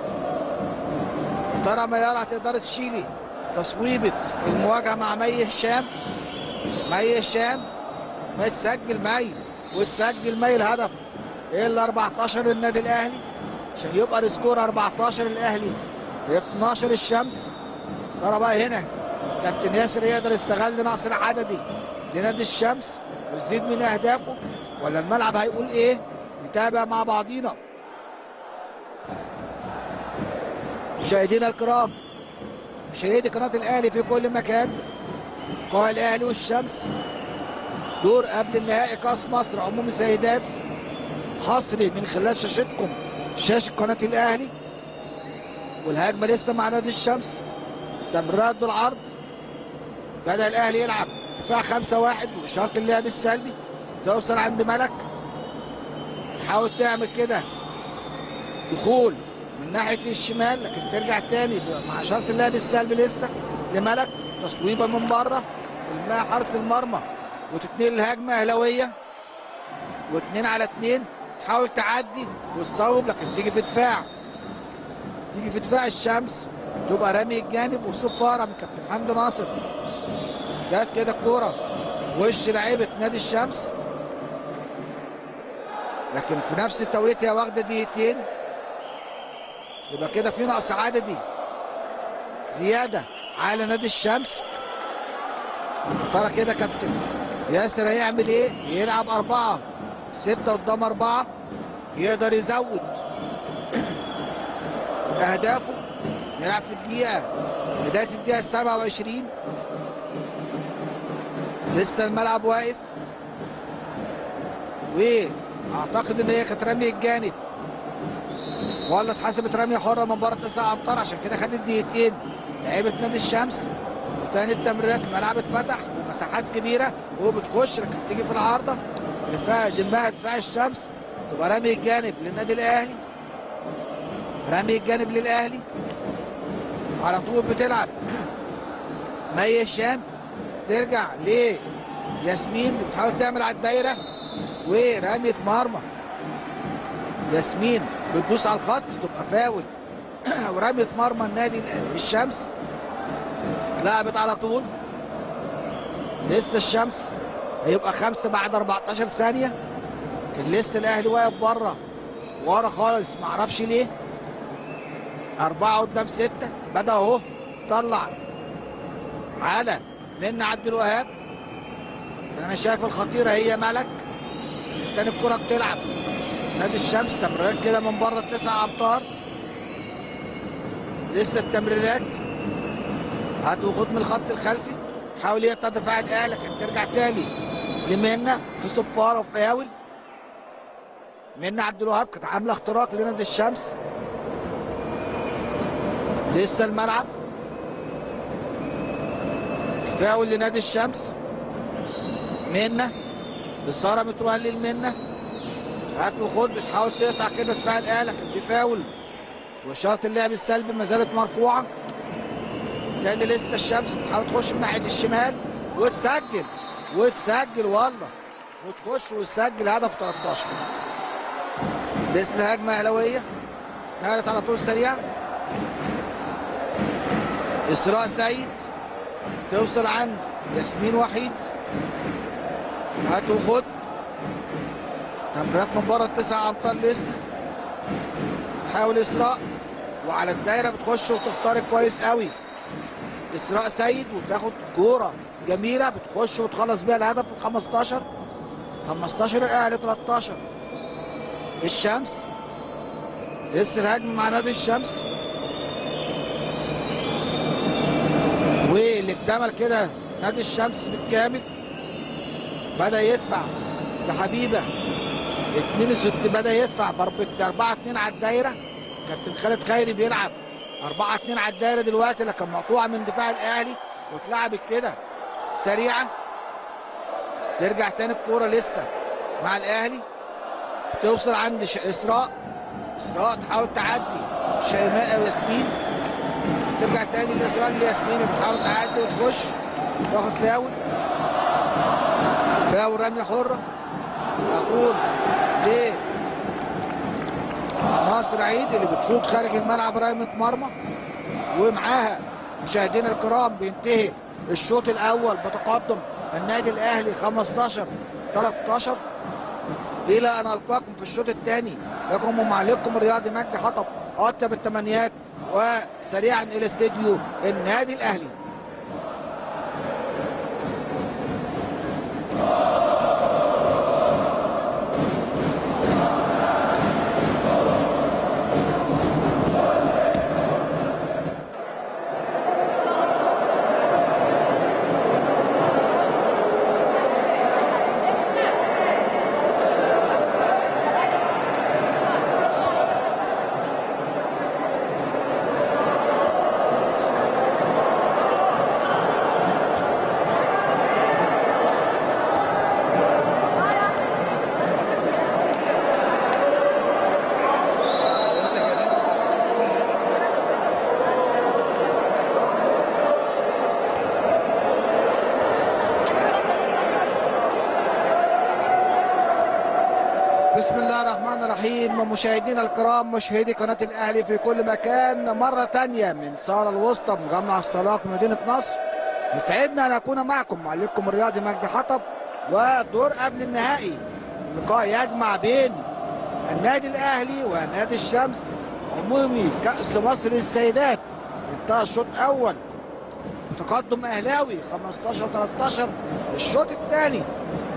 يا ترى ميار هتقدر تشيلي تصويبه المواجهه مع مي هشام مي هشام ما تسجل مي وتسجل مي الهدف ال 14 للنادي الاهلي عشان يبقى السكور 14 الاهلي 12 الشمس ترى بقى هنا كابتن ياسر يقدر يستغل نقص العددي لنادي الشمس ويزيد من اهدافه ولا الملعب هيقول ايه نتابع مع بعضينا مشاهدينا الكرام مشاهدي قناه الاهلي في كل مكان لقاء الاهلي والشمس دور قبل النهائي كاس مصر عموم السيدات حصري من خلال شاشتكم شاشه قناه الاهلي والهجمه لسه مع نادي الشمس تمريرات بالعرض بدا الاهلي يلعب دفاع 5 1 واشاره اللعب السلبي توصل عند ملك تحاول تعمل كده دخول من ناحيه الشمال لكن ترجع تاني مع اشاره اللعب السلبي لسه لملك تصويبه من بره تلمها حارس المرمى وتتنقل الهجمه اهلاويه واثنين على اثنين تحاول تعدي وتصوب لكن تيجي في دفاع تيجي في دفاع الشمس تبقى رامي الجانب وصفاره من كابتن حمدي ناصر جت كده الكوره في وش لعيبه نادي الشمس لكن في نفس التوقيت هي واخده دقيقتين يبقى كده في نقص عددي زياده على نادي الشمس يا ترى كده كابتن ياسر هيعمل ايه؟ يلعب اربعه سته قدام اربعه يقدر يزود اهدافه يلعب في الدقيقه بدايه الدقيقه 27 لسه الملعب واقف واعتقد ان هي كانت رمي الجانب ولا اتحسبت رميه حره من بره تسع امتار عشان كده خدت دقيقتين لعيبه نادي الشمس وتاني التمريرات الملعب اتفتح ومساحات كبيره وبتخش لكن تيجي في العارضه دفاع دمها دفاع الشمس تبقى رمي الجانب للنادي الاهلي رمي الجانب للاهلي على طول بتلعب مي هشام ترجع لياسمين بتحاول تعمل على الدايره ورميه مرمى ياسمين بتدوس على الخط تبقى فاول ورميه مرمى النادي الشمس اتلعبت على طول لسه الشمس هيبقى خمسه بعد 14 ثانيه كان لسه الاهلي واقف بره ورا خالص معرفش ليه أربعة قدام ستة بدأ أهو طلع على منى عبد الوهاب أنا شايف الخطيرة هي ملك تاني الكرة بتلعب نادي الشمس تمريرات كده من بره التسع أمتار لسه التمريرات هات وخد من الخط الخلفي حاول يقطع دفاع الأهلي لكن ترجع تاني لمنى في صفارة وفي فاول منى عبد الوهاب كانت عاملة اختراق لنادي الشمس لسه الملعب فاول لنادي الشمس منى لساره متولي المنه هات وخد بتحاول تقطع كده دفاع الاهلي لكن في فاول واشاره اللعب السلبي ما زالت مرفوعه تاني لسه الشمس بتحاول تخش من ناحيه الشمال وتسجل وتسجل والله وتخش وتسجل هدف 13 لسه هجمه اهلاويه كانت على طول سريع اسراء سيد توصل عند ياسمين وحيد هات وخد تمريرات من بره التسع امتار لسه بتحاول اسراء وعلى الدايره بتخش وتخترق كويس قوي اسراء سيد وتاخد كوره جميله بتخش وتخلص بيها الهدف ال 15 15 الاهلي 13 الشمس لسه الهجمه مع نادي الشمس واللي اكتمل كده نادي الشمس بالكامل بدا يدفع لحبيبه 2 6 بدا يدفع ضربه 4 2 على الدايره كابتن خالد خيري بيلعب 4 2 على الدايره دلوقتي لكن مقطوعه من دفاع الاهلي واتلعبت كده سريعه ترجع تاني الكوره لسه مع الاهلي توصل عند ش- اسراء اسراء تحاول تعدي شيماء وياسمين ترجع تاني لاسراء لياسمين بتحاول تعدي وتخش تاخد فاول فاول رميه حره على طول ليه ناصر عيد اللي بتشوط خارج الملعب رمية مرمى ومعاها مشاهدينا الكرام بينتهي الشوط الاول بتقدم النادي الاهلي 15 13 الى ان القاكم في الشوط الثاني لكم ومعلقكم الرياضي مجدي حطب قطب الثمانيات وسريعا الى استديو النادي الاهلي بسم الله الرحمن الرحيم مشاهدينا الكرام مشاهدي قناة الأهلي في كل مكان مرة تانية من صالة الوسطى مجمع الصلاة مدينة نصر يسعدنا أن أكون معكم معلقكم الرياضي مجدي حطب ودور قبل النهائي لقاء يجمع بين النادي الأهلي ونادي الشمس عمومي كأس مصر للسيدات انتهى الشوط الأول وتقدم أهلاوي 15 13 الشوط الثاني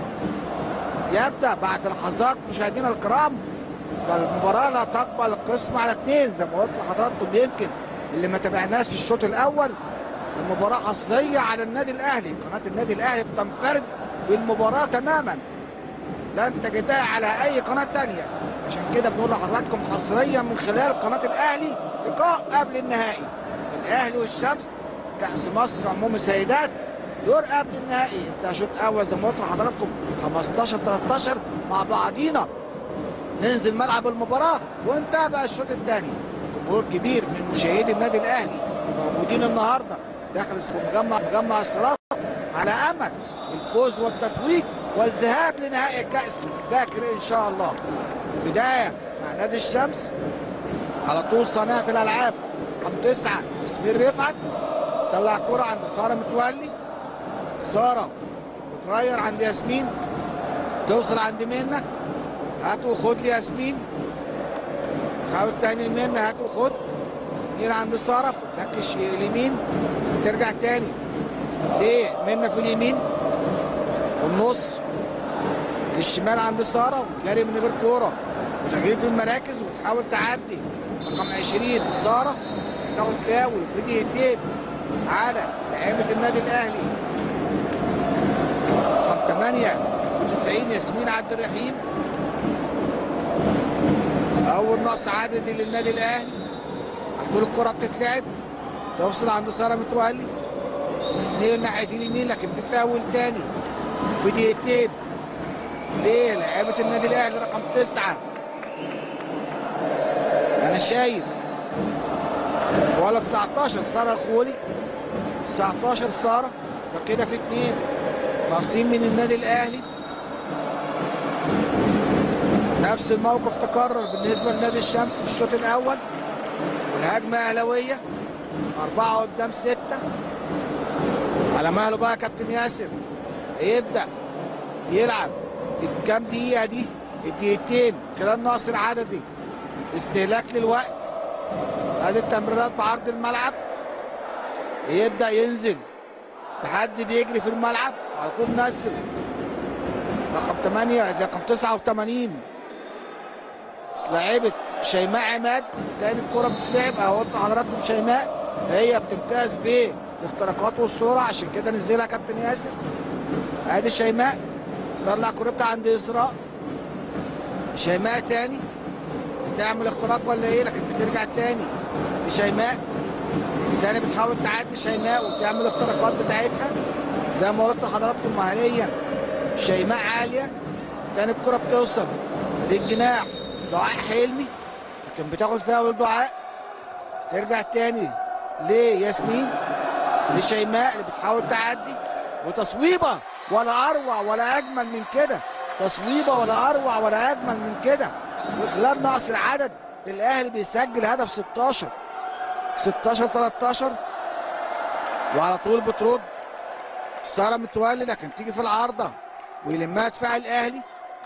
يبدا بعد لحظات مشاهدينا الكرام والمباراه لا تقبل القسم على اثنين زي ما قلت لحضراتكم يمكن اللي ما تابعناش في الشوط الاول المباراه حصريه على النادي الاهلي قناه النادي الاهلي بتنفرد بالمباراه تماما لن تجدها على اي قناه تانية عشان كده بنقول لحضراتكم حصريا من خلال قناه الاهلي لقاء قبل النهائي الاهلي والشمس كاس مصر عموم سيدات دور قبل النهائي انت شوط اول زي ما قلت لحضراتكم 15 13 مع بعضينا ننزل ملعب المباراه ونتابع الشوط الثاني جمهور كبير من مشاهدي النادي الاهلي موجودين النهارده داخل مجمع مجمع الصراط على امل الفوز والتتويج والذهاب لنهائي الكاس باكر ان شاء الله بدايه مع نادي الشمس على طول صانعه الالعاب رقم تسعه ياسمين رفعت طلع كرة عند ساره متولي ساره بتغير عند ياسمين توصل عند منى هات وخد لي ياسمين حاول تاني منى هات وخد نيل عند ساره في الباك الش- اليمين ترجع تاني ليه منى في اليمين في النص في الشمال عند ساره وتجري من غير كوره وتغيير في المراكز وتحاول تعدي رقم 20 ساره تاخد فاول في دقيقتين على لعيبه النادي الاهلي رقم 98 ياسمين عبد الرحيم اول نقص عددي للنادي الاهلي على طول الكره بتتلعب توصل عند ساره متولي اثنين ناحيه اليمين لكن في فاول تاني في دقيقتين ليه لعيبه النادي الاهلي رقم تسعه انا شايف ولا 19 ساره الخولي 19 ساره يبقى كده في اثنين ناقصين من النادي الاهلي نفس الموقف تكرر بالنسبه لنادي الشمس في الشوط الاول والهجمه اهلاويه اربعه قدام سته على مهله بقى كابتن ياسر يبدا يلعب الكام دقيقه دي الدقيقتين خلال نقص العددي استهلاك للوقت ادي التمريرات بعرض الملعب يبدا ينزل لحد بيجري في الملعب على طول نزل رقم 8 رقم 89 لعيبه شيماء عماد تاني الكره بتتلعب اهو قلت لحضراتكم شيماء هي بتمتاز بالاختراقات والسرعه عشان كده نزلها كابتن ياسر ادي شيماء طلع كورتها عند اسراء شيماء تاني بتعمل اختراق ولا ايه لكن بترجع تاني لشيماء تاني بتحاول تعدي شيماء وبتعمل الاختراقات بتاعتها زي ما قلت لحضراتكم مهاريا شيماء عاليه تاني الكره بتوصل للجناح دعاء حلمي لكن بتاخد فاول دعاء ترجع تاني لياسمين لشيماء اللي بتحاول تعدي وتصويبه ولا اروع ولا اجمل من كده تصويبه ولا اروع ولا اجمل من كده وخلال نقص العدد الاهلي بيسجل هدف 16 16 13 وعلى طول بترد ساره متولي لكن تيجي في العارضه ويلمها دفاع الاهلي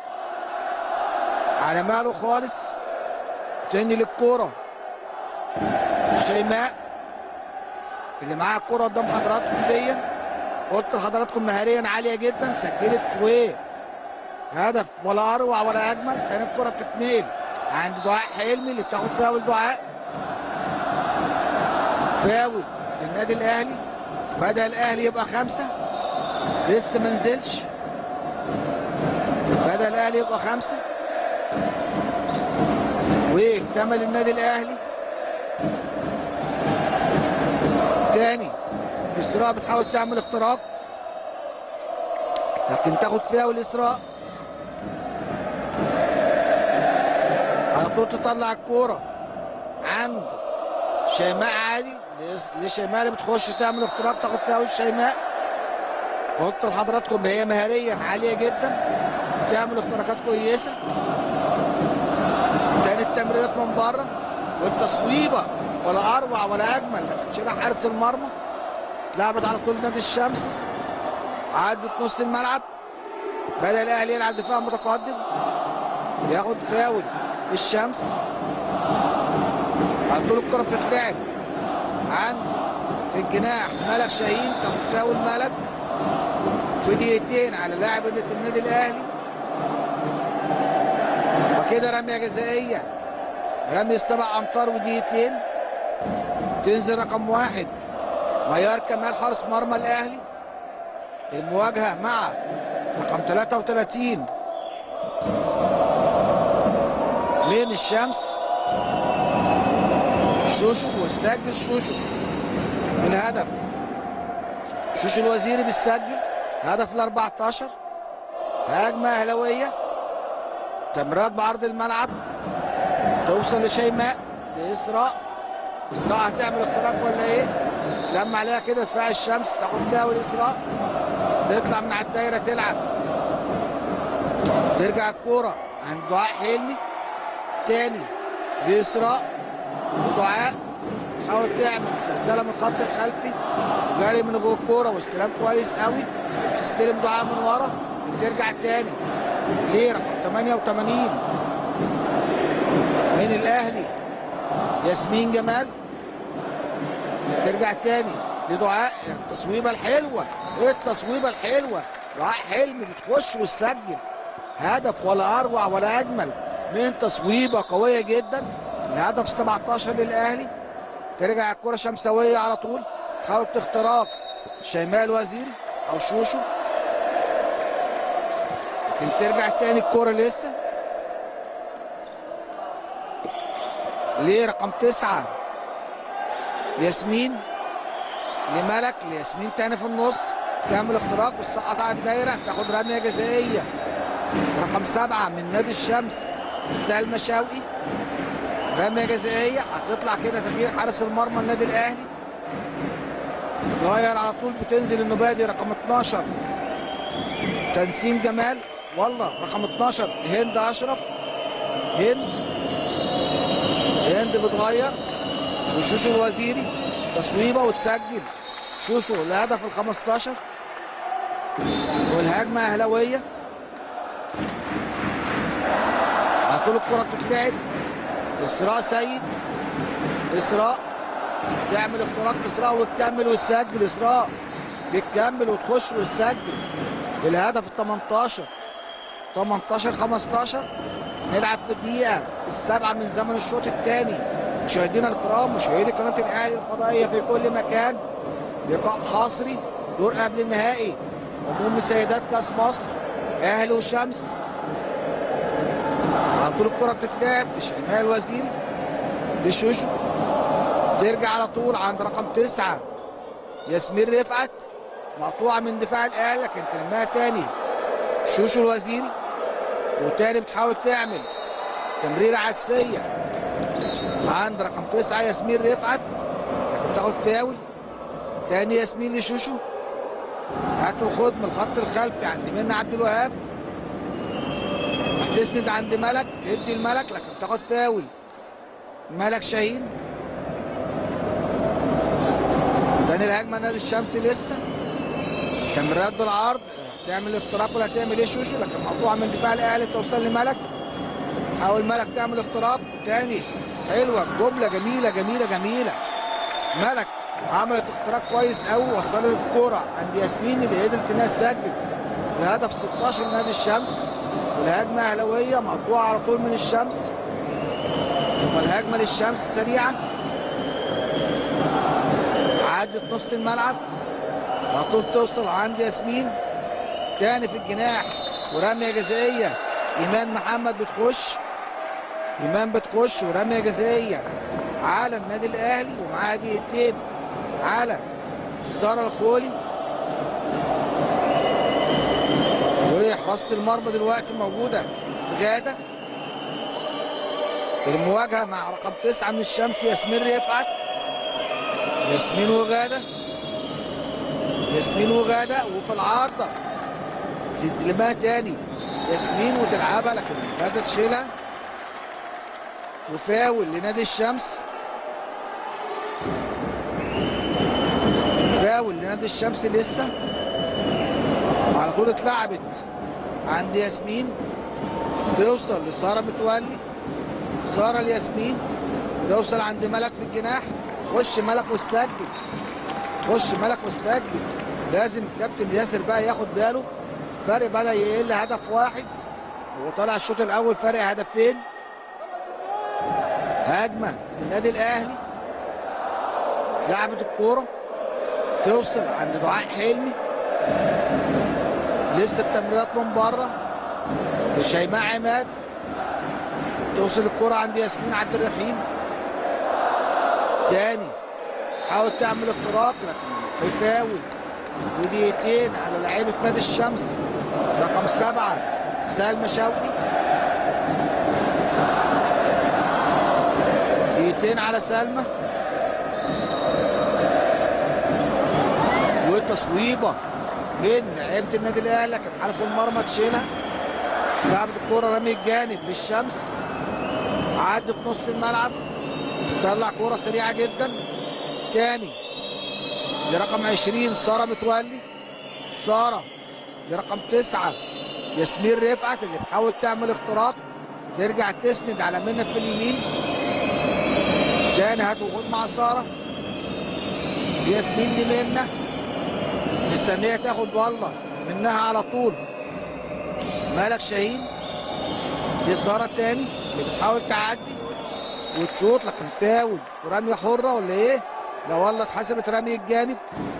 على ماله خالص تاني للكوره شيماء اللي معاها الكوره قدام حضراتكم دي قلت لحضراتكم مهاريا عاليه جدا سجلت و هدف ولا اروع ولا اجمل تاني الكره بتتنقل عند دعاء حلمي اللي بتاخد فاول دعاء فاول للنادي الاهلي بدا الاهلي يبقى خمسه لسه ما نزلش بدا الاهلي يبقى خمسه وكمل النادي الاهلي تاني اسراء بتحاول تعمل اختراق لكن تاخد فاول اسراء على طول تطلع الكوره عند شيماء عادي لشيماء اللي بتخش تعمل اختراق تاخد فاول شيماء قلت لحضراتكم هي مهاريا عاليه جدا تعمل اختراقات كويسه تاني التمريرات من بره والتصويبه ولا اروع ولا اجمل لكن شرح حارس المرمى اتلعبت على طول نادي الشمس عدت نص الملعب بدا الاهلي يلعب دفاع متقدم ياخد فاول الشمس على طول الكره بتتلعب عند في الجناح ملك شاهين تاخد فاول ملك في دقيقتين على لاعب النادي الاهلي وكده رميه جزائيه رمي السبع امتار ودقيقتين تنزل رقم واحد ميار كمال حارس مرمى الاهلي المواجهه مع رقم 33 من الشمس شوشو وسجل شوشو الهدف شوشو الوزيري بيسجل هدف ال 14 هجمه اهلاويه تمريرات بعرض الملعب توصل لشيماء لاسراء اسراء هتعمل اختراق ولا ايه؟ تلم عليها كده دفاع الشمس تاخد فاول اسراء تطلع من على الدايره تلعب ترجع الكوره عند دعاء حلمي تاني لاسراء ودعاء تحاول تعمل سلسله من الخط الخلفي وجري من جوه الكوره واستلام كويس قوي تستلم دعاء من ورا ترجع تاني ليه رقم 88 من الاهلي ياسمين جمال ترجع تاني لدعاء التصويبه الحلوه ايه التصويبه الحلوه دعاء حلمي بتخش وتسجل هدف ولا اروع ولا اجمل من تصويبه قويه جدا الهدف 17 للاهلي ترجع الكره شمسويه على طول تحاول تختراق شيماء الوزيري او شوشو لكن ترجع تاني الكره لسه ليه رقم تسعة ياسمين لملك لياسمين تاني في النص تعمل اختراق وتسقط على الدايره تاخد رميه جزائيه رقم سبعة من نادي الشمس سلمى شوقي رمية جزائية هتطلع كده تغيير حارس المرمى النادي الأهلي تغير على طول بتنزل النبادي رقم 12 تنسيم جمال والله رقم 12 هند أشرف هند هند بتغير وشوشو الوزيري تصويبة وتسجل شوشو الهدف ال 15 والهجمة أهلاوية على طول الكرة بتتلعب إسراء سيد إسراء تعمل اختراق إسراء وتكمل وتسجل إسراء بتكمل وتخش وتسجل الهدف ال 18 18 15 نلعب في الدقيقة السابعة من زمن الشوط الثاني مشاهدينا الكرام مشاهدي قناة الأهلي الفضائية في كل مكان لقاء حصري دور قبل النهائي عموم سيدات كاس مصر اهلي وشمس على طول الكره بتتلعب لشيماء الوزيري لشوشو ترجع على طول عند رقم تسعة ياسمين رفعت مقطوعة من دفاع الأهلي لكن تلمها تاني شوشو الوزيري وتاني بتحاول تعمل تمريرة عكسية عند رقم تسعة ياسمين رفعت لكن بتاخد فاول تاني ياسمين لشوشو هاتوا خد من الخط الخلفي عند منى عبد الوهاب هتسند عند ملك تدي الملك لكن تاخد فاول ملك شاهين تاني الهجمه نادي الشمس لسه تمريرات بالعرض تعمل اختراق ولا تعمل ايه شوشو لكن مقطوعه من دفاع الاهلي توصل لملك حاول ملك تعمل اختراق تاني حلوه جمله جميله جميله جميله ملك عملت اختراق كويس قوي وصلت الكوره عند ياسمين اللي قدرت انها تسجل الهدف 16 لنادي الشمس والهجمه اهلاويه مقطوعه على طول من الشمس ثم الهجمه للشمس سريعه عدت نص الملعب على طول توصل عند ياسمين تاني في الجناح ورميه جزائيه ايمان محمد بتخش ايمان بتخش ورميه جزائيه على النادي الاهلي ومعاها دقيقتين على ساره الخولي وحراسه المرمى دلوقتي موجوده غاده المواجهه مع رقم تسعه من الشمس ياسمين رفعت ياسمين وغاده ياسمين وغاده وفي العارضه تلمها تاني ياسمين وتلعبها لكن غاده تشيلها وفاول لنادي الشمس فاول لنادي الشمس لسه على طول اتلعبت عند ياسمين توصل لساره متولي ساره لياسمين توصل عند ملك في الجناح تخش ملك وتسجل تخش ملك وتسجل لازم الكابتن ياسر بقى ياخد باله الفرق بدا يقل هدف واحد هو طالع الشوط الاول فرق هدفين هجمه النادي الاهلي لعبت الكوره توصل عند دعاء حلمي لسه التمريرات من بره لشيماء عماد توصل الكرة عند ياسمين عبد الرحيم تاني حاول تعمل اختراق لكن في فاول ودقيقتين على لعيبة نادي الشمس رقم سبعة سلمى شوقي دقيقتين على سلمى وتصويبه من لعيبه النادي الاهلي لكن حارس المرمى تشيلها لعبت الكوره رمي الجانب للشمس عدت نص الملعب طلع كوره سريعه جدا تاني لرقم 20 ساره متولي ساره لرقم تسعة ياسمين رفعت اللي بتحاول تعمل اختراق ترجع تسند على منى في اليمين تاني هتوخد مع ساره ياسمين لمنى مستنيه تاخد والله منها على طول مالك شاهين دي ساره التاني اللي بتحاول تعدي وتشوط لكن فاول ورميه حره ولا ايه؟ لا والله اتحسبت رمي الجانب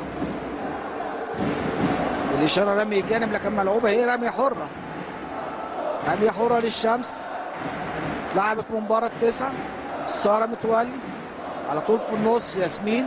الاشاره رمي الجانب لكن ملعوبه هي رميه حره رميه حره للشمس اتلعبت من بره التسعه ساره متولي على طول في النص ياسمين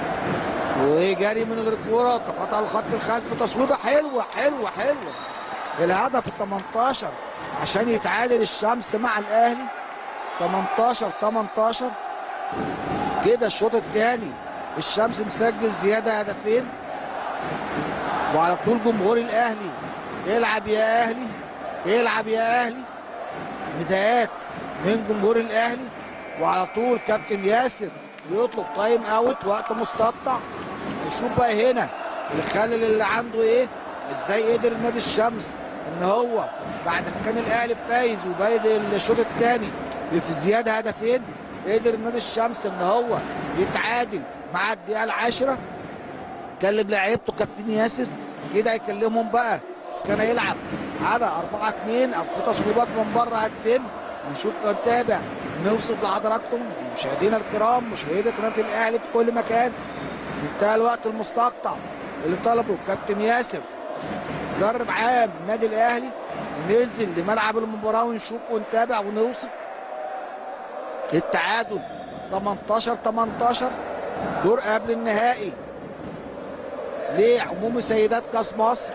وجري من غير الكوره تقطع الخط الخلفي تصويبه حلوه حلوه حلوه الهدف ال 18 عشان يتعادل الشمس مع الاهلي 18 18 كده الشوط الثاني الشمس مسجل زياده هدفين وعلى طول جمهور الاهلي العب يا اهلي العب يا اهلي نداءات من جمهور الاهلي وعلى طول كابتن ياسر بيطلب تايم اوت وقت مستقطع نشوف بقى هنا الخلل اللي عنده ايه ازاي قدر نادي الشمس ان هو بعد ما كان الاهلي فايز وبايد الشوط الثاني في زياده هدفين قدر نادي الشمس ان هو يتعادل مع الدقيقه العاشره كلم لعيبته كابتن ياسر كده هيكلمهم بقى بس كان هيلعب على 4 2 او في تصويبات من بره هتتم نشوف ونتابع نوصف لحضراتكم مشاهدينا الكرام مشاهدي قناه الاهلي في كل مكان انتهى الوقت المستقطع اللي طلبه كابتن ياسر مدرب عام النادي الاهلي ننزل لملعب المباراه ونشوف ونتابع ونوصف التعادل 18 18 دور قبل النهائي لعموم سيدات كاس مصر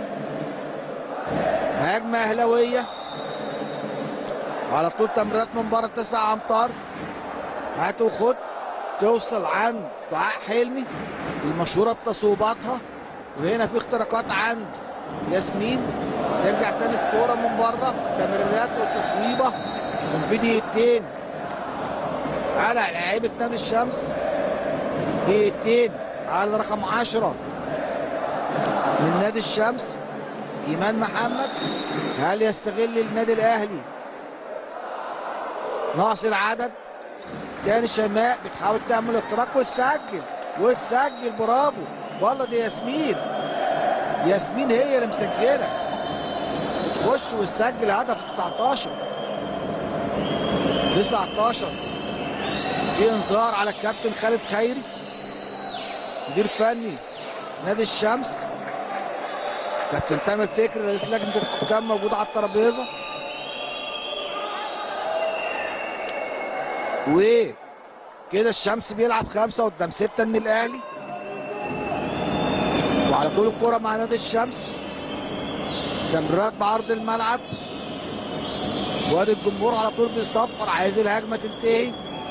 هجمه اهلاويه على طول تمريرات من بره تسع امتار هات وخد توصل عند دعاء حلمي المشهوره بتصويباتها وهنا في اختراقات عند ياسمين ترجع تاني الكوره من بره تمريرات والتصويبه كان في دقيقتين على لعيبه نادي الشمس دقيقتين على رقم 10 من نادي الشمس ايمان محمد هل يستغل النادي الاهلي ناقص العدد تاني شماء بتحاول تعمل اختراق وتسجل وتسجل برافو والله دي ياسمين ياسمين هي اللي مسجله بتخش وتسجل هدف 19 19 في انذار على الكابتن خالد خيري مدير فني نادي الشمس كابتن تامر فكري رئيس لجنه الحكام موجود على الترابيزه وكده الشمس بيلعب خمسه قدام سته من الاهلي وعلى طول الكوره مع نادي الشمس تمريرات بعرض الملعب وادي الجمهور على طول بيصفر عايز الهجمه تنتهي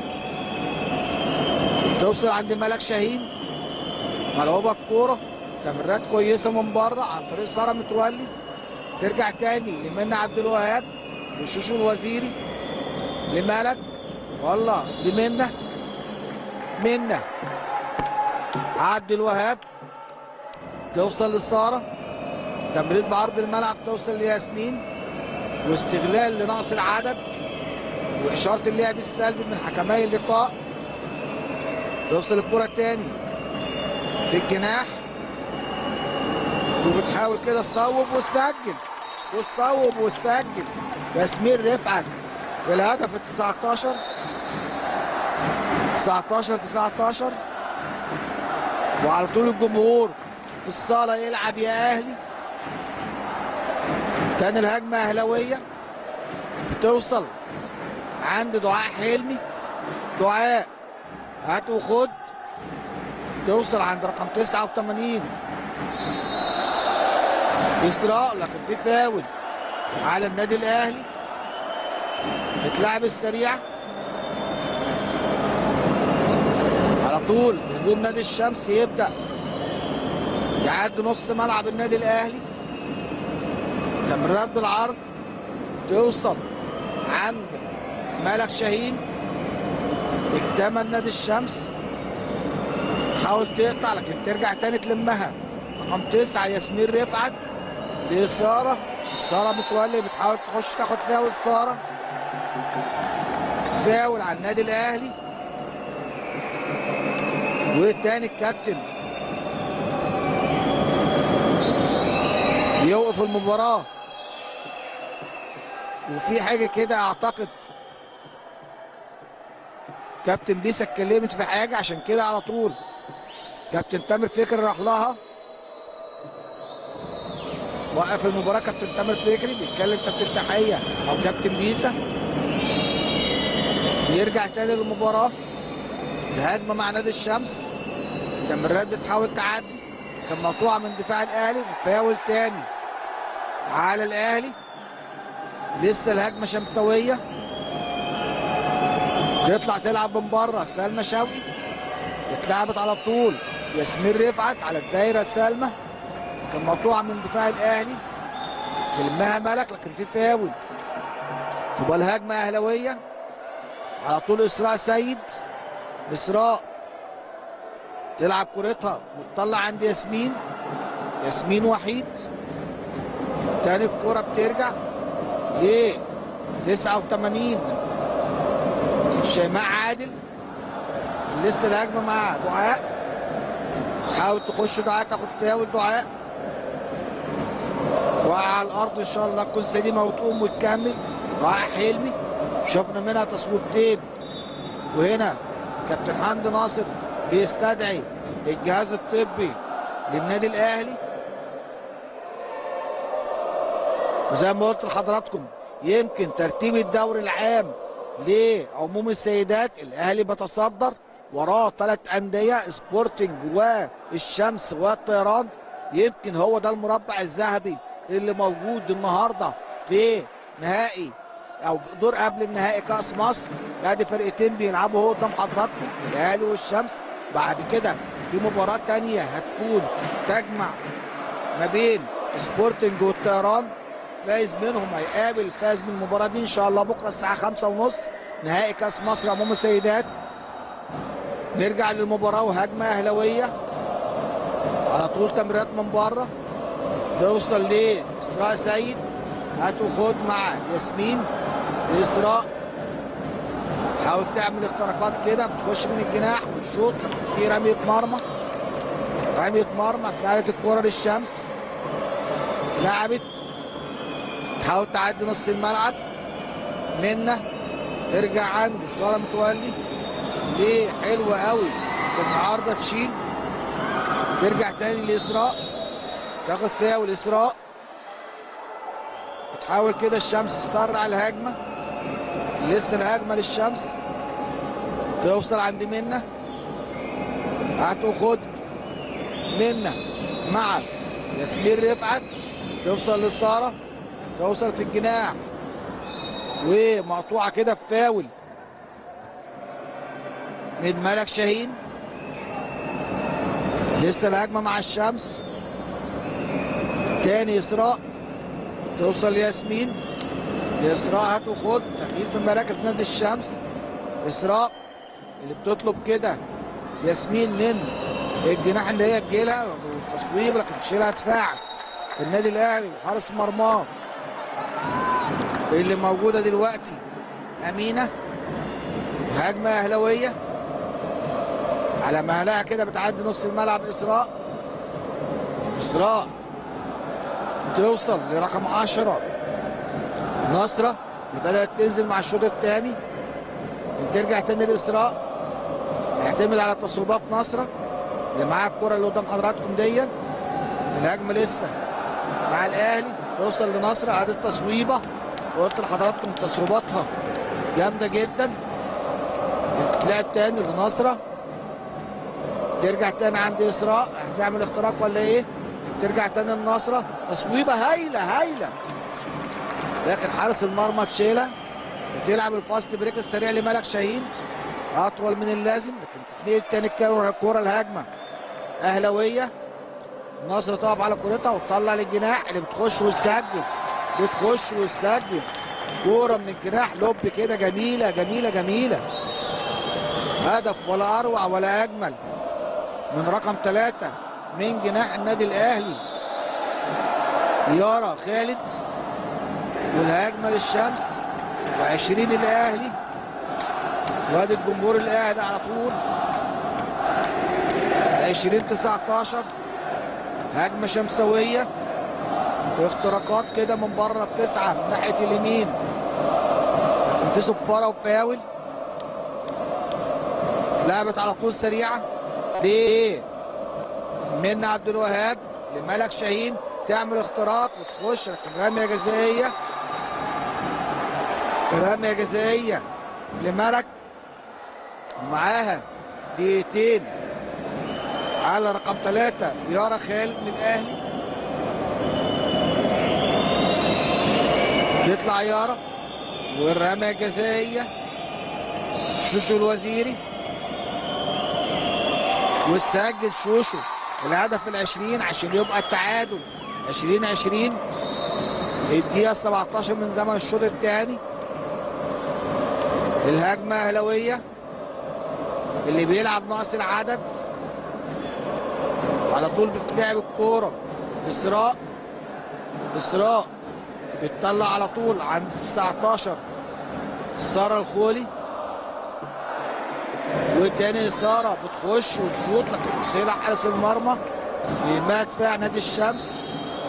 توصل عند ملك شاهين ملعوبه الكوره تمريرات كويسه من بره عن طريق ساره متولي ترجع تاني لمنى عبد الوهاب وشوشو الوزيري لملك والله دي منى منى عبد الوهاب توصل لساره تمرير بعرض الملعب توصل لياسمين واستغلال لنقص العدد واشاره اللعب السلبي من حكمي اللقاء توصل الكره تاني في الجناح وبتحاول كده تصوب وتسجل وتصوب وتسجل ياسمين رفعت الهدف ال 19 19 19 وعلى طول الجمهور في الصالة يلعب يا أهلي كان الهجمة أهلاوية بتوصل عند دعاء حلمي دعاء هات وخد توصل عند رقم 89 إسراء لكن في فاول على النادي الأهلي بتلعب السريع على طول هجوم نادي الشمس يبدأ يعدي نص ملعب النادي الاهلي تمريرات بالعرض توصل عند ملك شاهين اكتمل نادي الشمس تحاول تقطع لكن ترجع تاني تلمها رقم تسعة ياسمين رفعت لسارة سارة متولي بتحاول تخش تاخد فاول سارة فاول على النادي الاهلي والتاني الكابتن بيوقف المباراة وفي حاجة كده اعتقد كابتن بيسا اتكلمت في حاجة عشان كده على طول كابتن تامر فكري راح لها وقف المباراة كابتن تامر فكري بيتكلم كابتن تحية أو كابتن بيسا يرجع تاني للمباراة الهجمة مع نادي الشمس تمريرات بتحاول تعدي كان مقطوعة من دفاع الأهلي فاول تاني على الاهلي لسه الهجمه شمساويه تطلع تلعب من بره سلمى شوقي اتلعبت على طول ياسمين رفعت على الدايره سلمى كان مقطوعه من دفاع الاهلي تلمها ملك لكن في فاول تبقى الهجمه اهلاويه على طول اسراء سيد اسراء تلعب كورتها وتطلع عند ياسمين ياسمين وحيد تاني الكرة بترجع ليه 89 شيماء عادل لسه الهجمة مع دعاء تحاول تخش دعاء تاخد فاول دعاء وقع على الارض ان شاء الله تكون سليمه وتقوم وتكمل دعاء حلمي شفنا منها تصويبتين وهنا كابتن حمدي ناصر بيستدعي الجهاز الطبي للنادي الاهلي وزي ما قلت لحضراتكم يمكن ترتيب الدوري العام لعموم السيدات الاهلي بيتصدر وراه ثلاث انديه سبورتنج والشمس والطيران يمكن هو ده المربع الذهبي اللي موجود النهارده في نهائي او دور قبل النهائي كاس مصر ادي فرقتين بيلعبوا اهو قدام حضراتكم الاهلي والشمس بعد كده في مباراه تانية هتكون تجمع ما بين سبورتنج والطيران فايز منهم هيقابل فاز من المباراه دي ان شاء الله بكره الساعه خمسة ونص نهائي كاس مصر عموم السيدات نرجع للمباراه وهجمه اهلاويه على طول تمريرات من بره توصل لاسراء سيد هات وخد مع ياسمين اسراء حاول تعمل اختراقات كده بتخش من الجناح والشوط في رميه مرمى رميه مرمى اتنقلت الكره للشمس اتلعبت تحاول تعدي نص الملعب منا ترجع عند ساره متولي ليه حلوه قوي في العارضه تشيل ترجع تاني لاسراء تاخد فاول اسراء بتحاول كده الشمس تسرع الهجمه لسه الهجمه للشمس توصل عند منا هات وخد منا مع ياسمين رفعت توصل لساره توصل في الجناح ومقطوعه كده في فاول من ملك شاهين لسه الهجمه مع الشمس تاني اسراء توصل لياسمين لاسراء هات وخد تغيير في مراكز نادي الشمس اسراء اللي بتطلب كده ياسمين من الجناح اللي هي تجيلها تصويب لكن تشيلها دفاع النادي الاهلي وحارس مرماه اللي موجوده دلوقتي امينه هجمه اهلاويه على مهلها كده بتعدي نص الملعب اسراء اسراء توصل لرقم 10 نصرة اللي بدأت تنزل مع الشوط الثاني ترجع تاني لإسراء يعتمد على تصويبات نصرة اللي معاها الكرة اللي قدام حضراتكم دي الهجمة لسه مع الأهلي توصل لنصرة عاد التصويبة وقلت لحضراتكم تصويباتها جامدة جدا تتلعب تاني لنصرة ترجع تاني عند إسراء هتعمل اختراق ولا إيه؟ ترجع تاني لنصرة تصويبة هايلة هايلة لكن حارس المرمى تشيلها وتلعب الفاست بريك السريع لملك شاهين اطول من اللازم لكن تتنقل تاني الكوره الهجمه اهلاويه النصر تقف على كورتها وتطلع للجناح اللي بتخش وتسجل بتخش وتسجل كوره من الجناح لوب كده جميله جميله جميله هدف ولا اروع ولا اجمل من رقم ثلاثه من جناح النادي الاهلي يارا خالد والهجمه للشمس و20 الاهلي وادي الجمهور الاهلي على طول 20 19 هجمه شمسويه اختراقات كده من بره التسعه من ناحيه اليمين لكن في صفاره وفاول اتلعبت على طول سريعه ليه من عبد الوهاب لملك شاهين تعمل اختراق وتخش لكن رميه جزائيه رميه جزائيه لملك ومعاها دقيقتين على رقم ثلاثة يارا خالد من الأهلي تطلع يارا والرمية الجزائية شوشو الوزيري وسجل شوشو الهدف العشرين عشان يبقى التعادل عشرين عشرين الدقيقة 17 من زمن الشوط الثاني الهجمة أهلوية اللي بيلعب ناقص العدد وعلى طول بتلعب الكورة إسراء إسراء بتطلع على طول عند 19 سارة الخولي وتاني سارة بتخش وتشوط لكن سيلع حارس المرمى يهمها دفاع نادي الشمس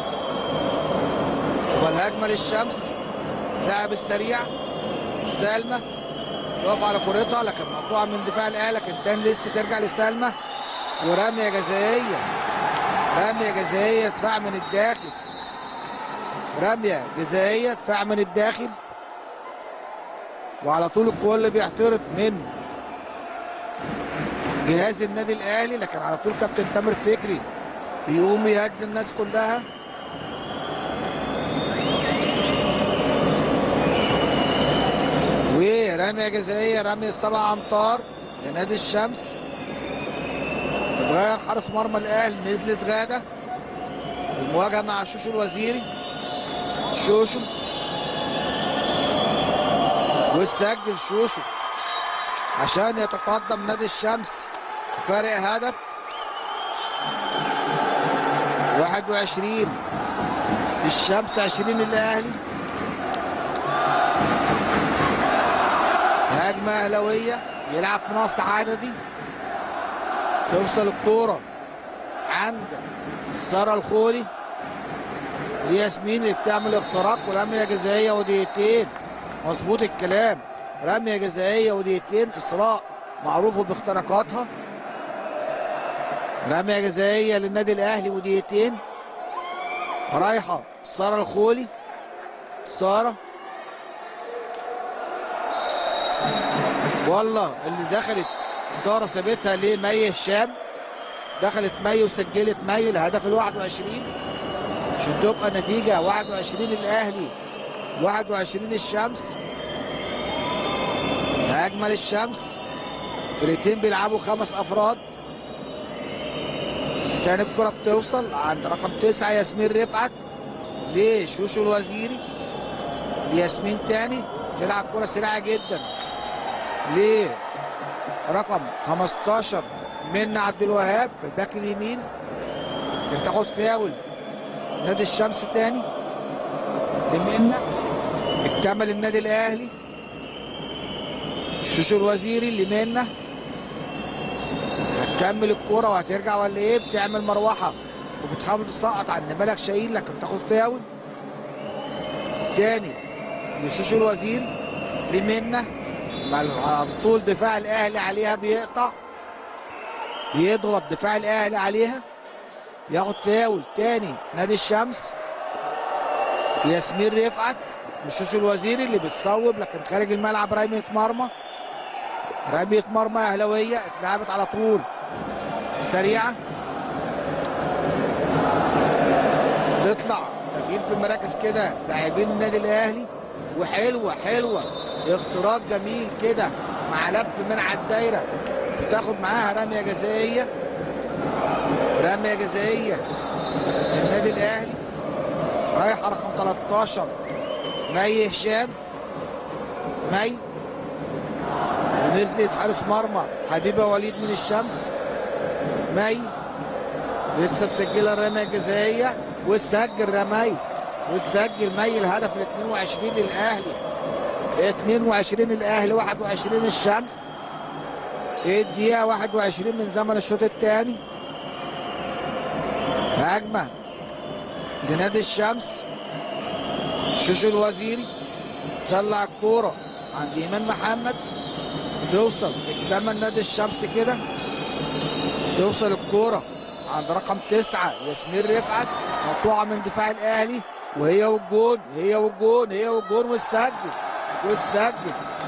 والهجمة للشمس تلعب السريع سالمة تقف على كورتها لكن مقطوعة من دفاع الأهلي لكن تاني لسه ترجع لسالمة ورمية جزائية رمية جزائية دفاع من الداخل رمية جزائية دفاع من الداخل وعلى طول الكل بيعترض من جهاز النادي الاهلي لكن على طول كابتن تامر فكري بيقوم يهدي الناس كلها ورمية جزائية رمية سبع أمتار لنادي الشمس اتغير حارس مرمى الأهلي نزلت غادة المواجهة مع شوشو الوزيري شوشو وسجل شوشو عشان يتقدم نادي الشمس فرق هدف 21 الشمس 20 الاهلي هجمة أهلوية يلعب في نص عددي توصل الكورة عند سارة الخولي لياسمين اللي بتعمل اختراق ورمية جزائية ودقيقتين مظبوط الكلام رمية جزائية ودقيقتين إسراء معروفة باختراقاتها رمية جزائية للنادي الأهلي ودقيقتين رايحة سارة الخولي سارة والله اللي دخلت سارة سابتها لمي هشام دخلت مي وسجلت مي الهدف ال 21 عشان تبقى نتيجة 21 الأهلي 21 الشمس هجمة للشمس فرقتين بيلعبوا خمس أفراد تاني الكرة بتوصل عند رقم تسعة ياسمين رفعت لشوشو الوزيري لياسمين تاني تلعب كرة سريعة جدا لرقم 15 منى عبد الوهاب في الباك اليمين لكن تاخد فاول نادي الشمس تاني لمنى اكتمل النادي الاهلي شوشو الوزيري اللي منا هتكمل الكرة وهترجع ولا ايه بتعمل مروحة وبتحاول تسقط عند ملك شاهين لكن تاخد فاول تاني لشوشو الوزيري لمنا على طول دفاع الاهلي عليها بيقطع بيضغط دفاع الاهلي عليها ياخد فاول تاني نادي الشمس ياسمين رفعت وشوشو الوزيري اللي بتصوب لكن خارج الملعب رمية مرمى رمية مرمى أهلوية اتلعبت على طول سريعة تطلع تغيير في المراكز كده لاعبين النادي الأهلي وحلوة حلوة اختراق جميل كده مع لف من على الدايرة بتاخد معاها رمية جزائية رمية جزائية للنادي الأهلي رايحة رقم 13 مي هشام مي ونزلت حارس مرمى حبيبه وليد من الشمس مي لسه مسجله الرميه الجزائيه وسجل رمي وسجل مي الهدف ال 22 للاهلي 22 الاهلي 21 الشمس الدقيقه 21 من زمن الشوط الثاني هجمه لنادي الشمس شوشو الوزيري طلع الكوره عند ايمان محمد توصل قدام نادي الشمس كده توصل الكوره عند رقم تسعة ياسمين رفعت مقطوعة من دفاع الأهلي وهي والجون هي والجون هي والجون والسجل والسجل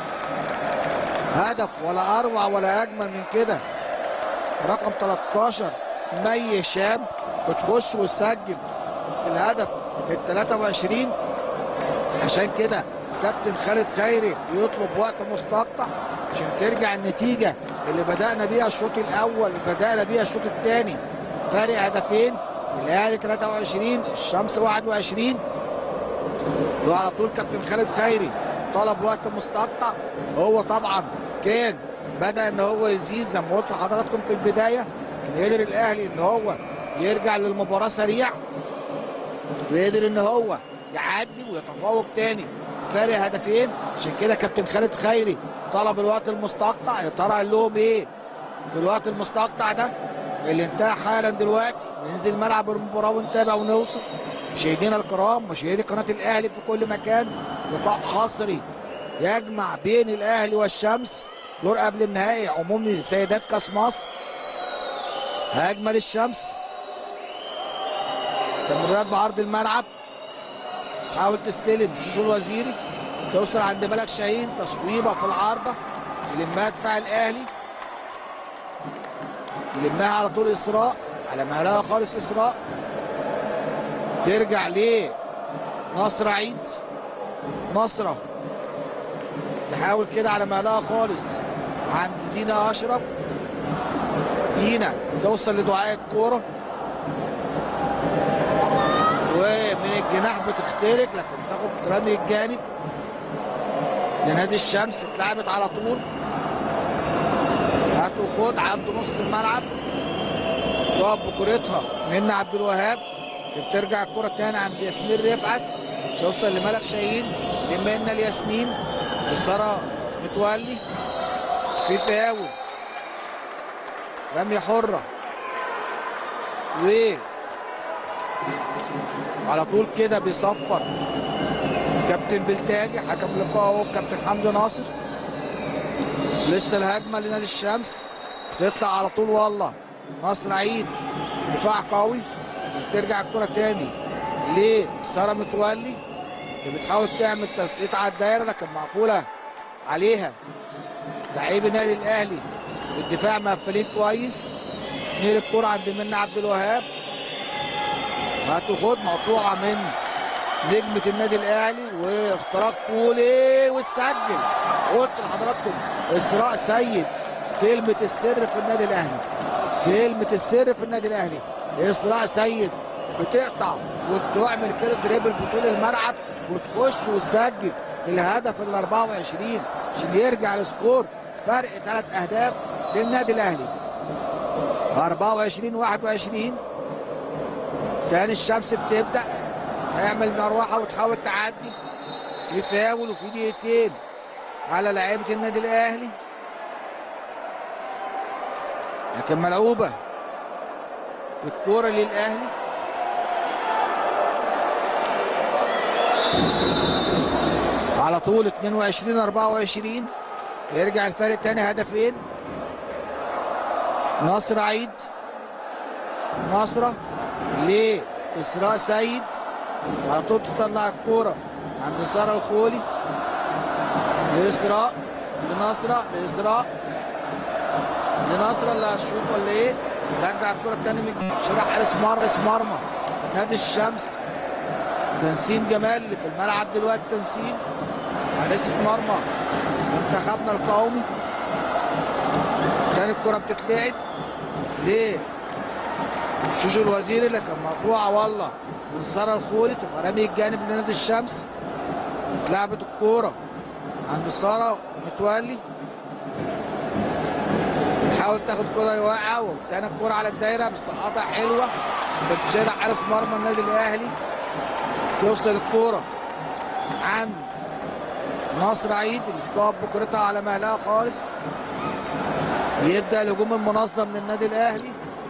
هدف ولا أروع ولا أجمل من كده رقم 13 مي هشام بتخش وتسجل الهدف ال 23 عشان كده كابتن خالد خيري بيطلب وقت مستقطع عشان ترجع النتيجه اللي بدانا بيها الشوط الاول بدانا بيها الشوط الثاني فارق هدفين الاهلي 23 الشمس 21 وعلى طول كابتن خالد خيري طلب وقت مستقطع هو طبعا كان بدا ان هو يزيد زي ما قلت لحضراتكم في البدايه كان قدر الاهلي ان هو يرجع للمباراه سريع وقدر ان هو يعدي ويتفوق تاني فارق هدفين عشان كده كابتن خالد خيري طلب الوقت المستقطع يا ترى قال لهم ايه في الوقت المستقطع ده اللي انتهى حالا دلوقتي ننزل ملعب المباراه ونتابع ونوصف مشاهدينا الكرام مشاهدي قناه الاهلي في كل مكان لقاء حصري يجمع بين الاهلي والشمس دور قبل النهائي عمومي سيدات كاس مصر هاجمل الشمس تمريرات بعرض الملعب تحاول تستلم شوشو الوزيري توصل عند ملك شاهين تصويبه في العارضه يلمها دفاع الاهلي يلمها على طول اسراء على مهلها خالص اسراء ترجع ليه نصر عيد نصره تحاول كده على مهلها خالص عند دينا اشرف دينا توصل لدعاء الكوره ومن الجناح بتخترق لكن تاخد رمي الجانب لنادي الشمس اتلعبت على طول هات وخد عدوا نص الملعب تقف بكورتها منى عبد الوهاب بترجع الكره تاني عند ياسمين رفعت توصل لملك شاهين لمنى الياسمين لساره متولي في فاول رميه حره و على طول كده بيصفر كابتن بلتاجي حكم لقاء كابتن حمدي ناصر لسه الهجمه لنادي الشمس بتطلع على طول والله نصر عيد دفاع قوي ترجع الكره تاني لساره متولي اللي بتحاول تعمل تسقيط على الدايره لكن مقفوله عليها لعيب النادي الاهلي في الدفاع مقفلين كويس تنقل الكره عند منى عبد الوهاب هتاخد مقطوعه من نجمة النادي الاهلي واختراق طولي وتسجل قلت لحضراتكم اسراء سيد كلمة السر في النادي الاهلي كلمة السر في النادي الاهلي اسراء سيد بتقطع وتعمل كده دريبل بطول الملعب وتخش وتسجل الهدف ال 24 عشان يرجع السكور فرق ثلاث اهداف للنادي الاهلي 24 21 تاني الشمس بتبدا هيعمل مروحه وتحاول تعدي في فاول وفي دقيقتين على لعيبه النادي الاهلي لكن ملعوبه الكوره للاهلي على طول 22 24 يرجع الفارق تاني هدفين نصر عيد نصره لإسراء سيد على طول تطلع الكورة عند سارة الخولي لإسراء لنصرة لإسراء لنصرة اللي هتشوط ولا إيه؟ رجع الكورة التاني من شارع حارس مرمى حارس مرمى نادي الشمس تنسيم جمال اللي في الملعب دلوقتي تنسيم حارسة مرمى منتخبنا القومي تاني الكورة بتتلعب ليه؟ شوشو الوزيري اللي كان مقطوعه والله من ساره الخولي تبقى رامي الجانب لنادي الشمس اتلعبت الكوره عند ساره متولي بتحاول تاخد كوره واقعه وتاني الكوره على الدايره بس قطع حلوه بتشيل حارس مرمى النادي الاهلي توصل الكوره عند ناصر عيد اللي بتقف بكرتها على مهلها خالص يبدا الهجوم المنظم للنادي الاهلي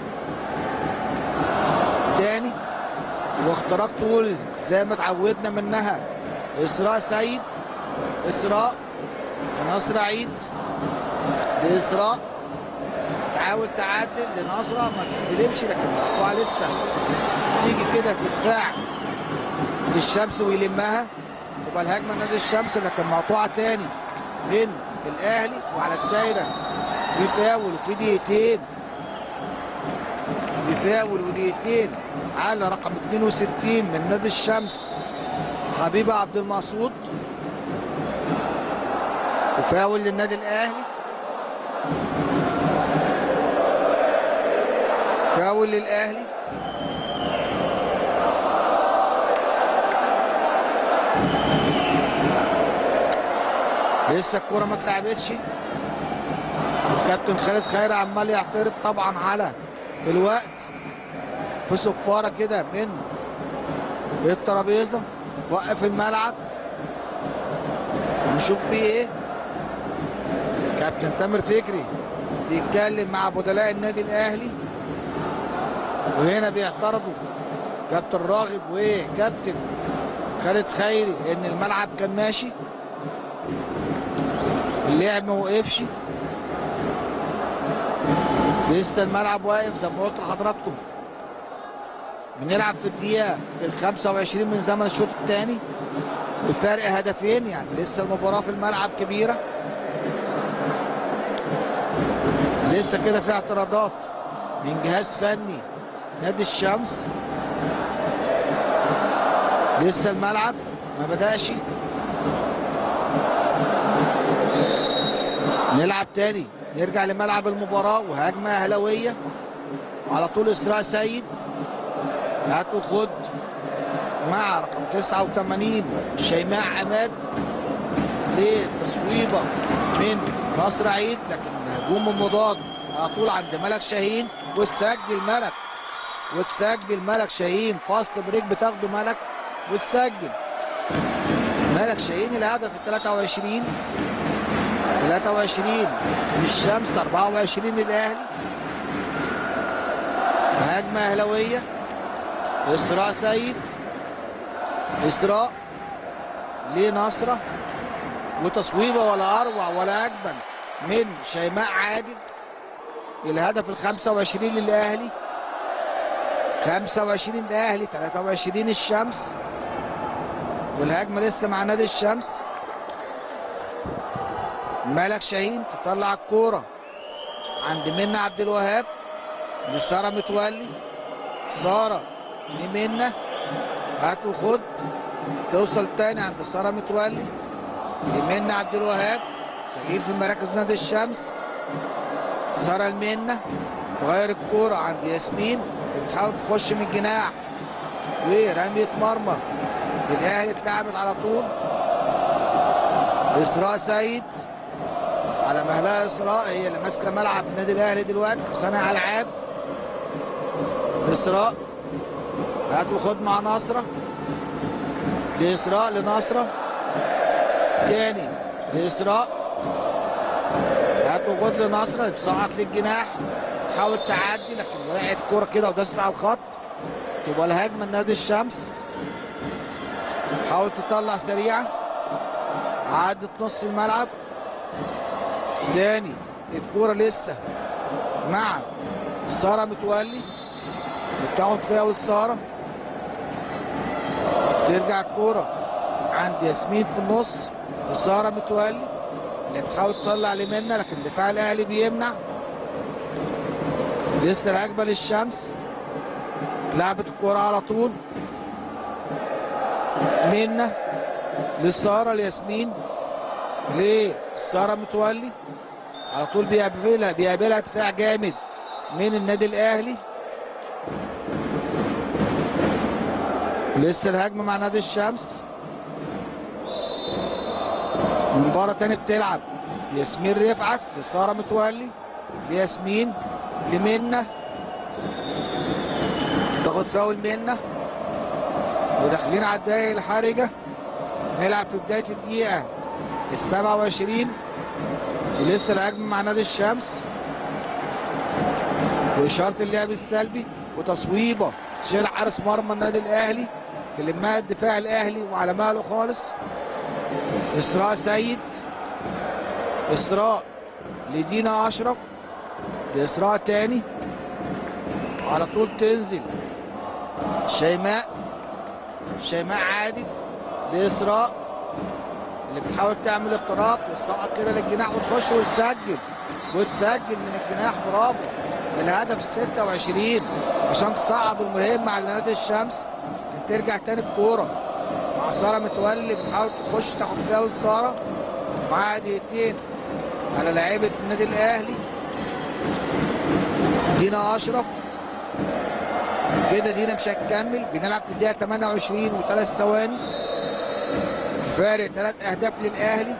تاني واختراق طول زي ما اتعودنا منها اسراء سيد اسراء لنصر عيد لاسراء تحاول تعدل لنصرة ما تستلمش لكن مقطوعة لسه تيجي كده في دفاع للشمس ويلمها تبقى الهجمة نادي الشمس لكن مقطوعة تاني من الاهلي وعلى الدايرة في فاول وفي دقيقتين بفاول ودقيقتين على رقم 62 من نادي الشمس حبيبي عبد المقصود وفاول للنادي الاهلي فاول للاهلي لسه الكوره ما اتلعبتش الكابتن خالد خيري عمال يعترض طبعا على الوقت في صفاره كده من الترابيزه وقف الملعب هنشوف فيه ايه كابتن تامر فكري بيتكلم مع بدلاء النادي الاهلي وهنا بيعترضوا كابتن راغب وكابتن خالد خيري ان الملعب كان ماشي اللعب ما وقفش لسه الملعب واقف زي ما قلت لحضراتكم بنلعب في الدقيقة ال 25 من زمن الشوط الثاني بفرق هدفين يعني لسه المباراة في الملعب كبيرة لسه كده في اعتراضات من جهاز فني نادي الشمس لسه الملعب ما بدأش نلعب تاني نرجع لملعب المباراة وهجمة أهلاوية على طول إسراء سيد هات وخد مع رقم 89 شيماء عماد لتصويبة من نصر عيد لكن هجوم المضاد على طول عند ملك شاهين وتسجل ملك وتسجل ملك شاهين فاست بريك بتاخده ملك وتسجل ملك شاهين الهدف ال 23 23 للشمس 24 للاهلي هجمه اهلاويه اسراء سيد اسراء لنصره وتصويبه ولا اروع ولا اجمل من شيماء عادل الهدف ال 25 للاهلي 25 الاهلي 23 الشمس والهجمه لسه مع نادي الشمس ملك شاهين تطلع الكوره عند منى عبد الوهاب لساره متولي ساره لمنى هات وخد توصل تاني عند ساره متولي لمنى عبد الوهاب تغيير في مراكز نادي الشمس ساره لمنى تغير الكوره عند ياسمين اللي بتحاول تخش من الجناح ورميه مرمى الاهلي اتلعبت على طول اسراء سيد على مهلها اسراء هي اللي ماسكه ملعب النادي الاهلي دلوقتي كصانع العاب اسراء هات وخد مع نصره لاسراء لنصره تاني لاسراء هات وخد لنصره بتصعد للجناح بتحاول تعدي لكن وقعت كوره كده وداست على الخط تبقى الهجمه لنادي الشمس حاول تطلع سريعه عدت نص الملعب تاني الكوره لسه مع ساره متولي بتاخد فيها والساره ترجع الكوره عند ياسمين في النص وساره متولي اللي بتحاول تطلع لمنى لكن دفاع الاهلي بيمنع لسه الهجمه للشمس اتلعبت الكوره على طول منى لساره لياسمين لساره متولي على طول بيقابلها بيقابلها دفاع جامد من النادي الاهلي لسه الهجمه مع نادي الشمس مباراة تاني بتلعب ياسمين رفعت لساره متولي لياسمين لمنى تاخد فاول منى وداخلين على الدقايق الحرجه نلعب في بدايه الدقيقه ال 27 ولسه الهجمه مع نادي الشمس واشاره اللعب السلبي وتصويبه تشيل حارس مرمى النادي الاهلي تلمها الدفاع الاهلي وعلى ماله خالص اسراء سيد اسراء لدينا اشرف لاسراء تاني على طول تنزل شيماء شيماء عادل لاسراء اللي بتحاول تعمل اختراق وتسقط كده للجناح وتخش وتسجل وتسجل من الجناح برافو الهدف ال 26 عشان تصعب المهمه على نادي الشمس عشان ترجع تاني الكوره مع ساره متولي بتحاول تخش تاخد فيها والساره معاها دقيقتين على لعيبه النادي الاهلي دينا اشرف كده دينا مش هتكمل بنلعب في الدقيقه 28 وثلاث ثواني فارق ثلاث اهداف للاهلي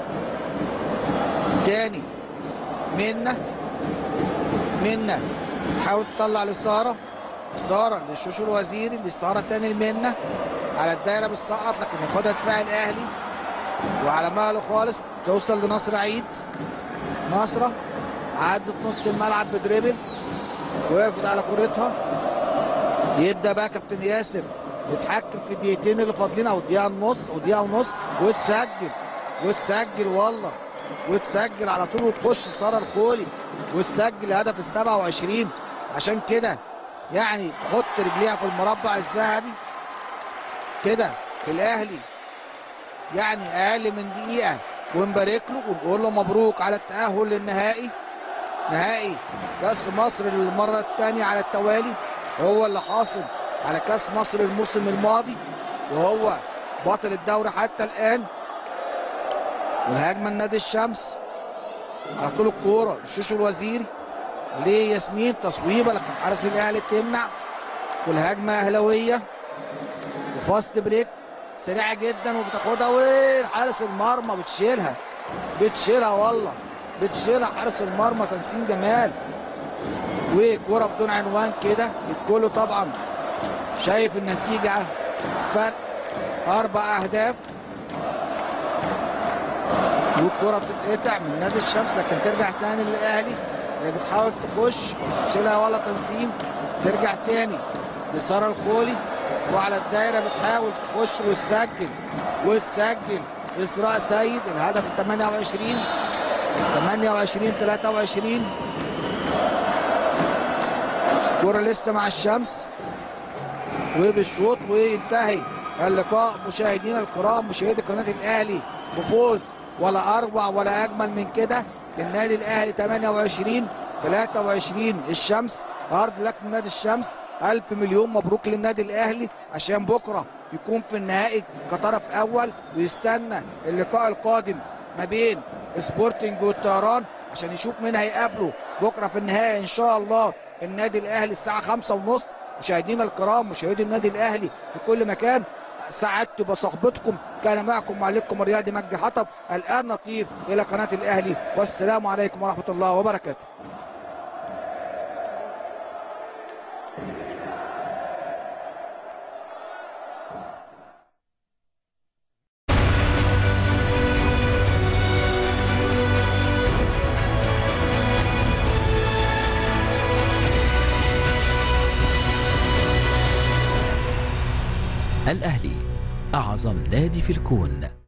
تاني منا منا تحاول تطلع لساره ساره للشوشو الوزيري لساره تاني لمنا على الدايره بالسقط لكن ياخدها دفاع الاهلي وعلى ماله خالص توصل لنصر عيد نصره عدت نص الملعب بدريبل وقفت على كورتها يبدا بقى كابتن ياسر يتحكم في الدقيقتين اللي فاضلين او دقيقه ونص او دقيقه ونص وتسجل وتسجل والله وتسجل على طول وتخش ساره الخولي وتسجل هدف ال 27 عشان كده يعني تحط رجليها في المربع الذهبي كده الاهلي يعني اقل من دقيقه ونبارك له ونقول له مبروك على التاهل للنهائي نهائي كاس مصر للمره الثانيه على التوالي هو اللي حاصل على كاس مصر الموسم الماضي وهو بطل الدوري حتى الان والهجمه النادي الشمس على طول الكوره الشوشو الوزيري لياسمين تصويبه لكن حارس الاهلي تمنع والهجمه اهلاويه وفاست بريك سريعه جدا وبتاخدها وحارس المرمى بتشيلها بتشيلها والله بتشيلها حارس المرمى تنسيم جمال وكوره بدون عنوان كده الكل طبعا شايف النتيجه فرق اربع اهداف والكرة بتتقطع من نادي الشمس لكن ترجع تاني للاهلي اللي بتحاول تخش تشيلها ولا تنسيم ترجع تاني لساره الخولي وعلى الدايره بتحاول تخش وتسجل وتسجل اسراء سيد الهدف ال 28 28 23 كرة لسه مع الشمس وبالشوط وينتهي اللقاء مشاهدينا الكرام مشاهدي قناه الاهلي بفوز ولا اروع ولا اجمل من كده النادي الاهلي 28 23 الشمس هارد لك من نادي الشمس ألف مليون مبروك للنادي الأهلي عشان بكرة يكون في النهائي كطرف أول ويستنى اللقاء القادم ما بين سبورتنج والطيران عشان يشوف مين هيقابله بكرة في النهائي إن شاء الله النادي الأهلي الساعة خمسة ونص مشاهدينا الكرام مشاهدي النادي الأهلي في كل مكان سعدت بصحبتكم كان معكم معلقكم الرياضي مجدي حطب الآن نطير إلى قناة الأهلي والسلام عليكم ورحمة الله وبركاته الأهلي أعظم نادي في الكون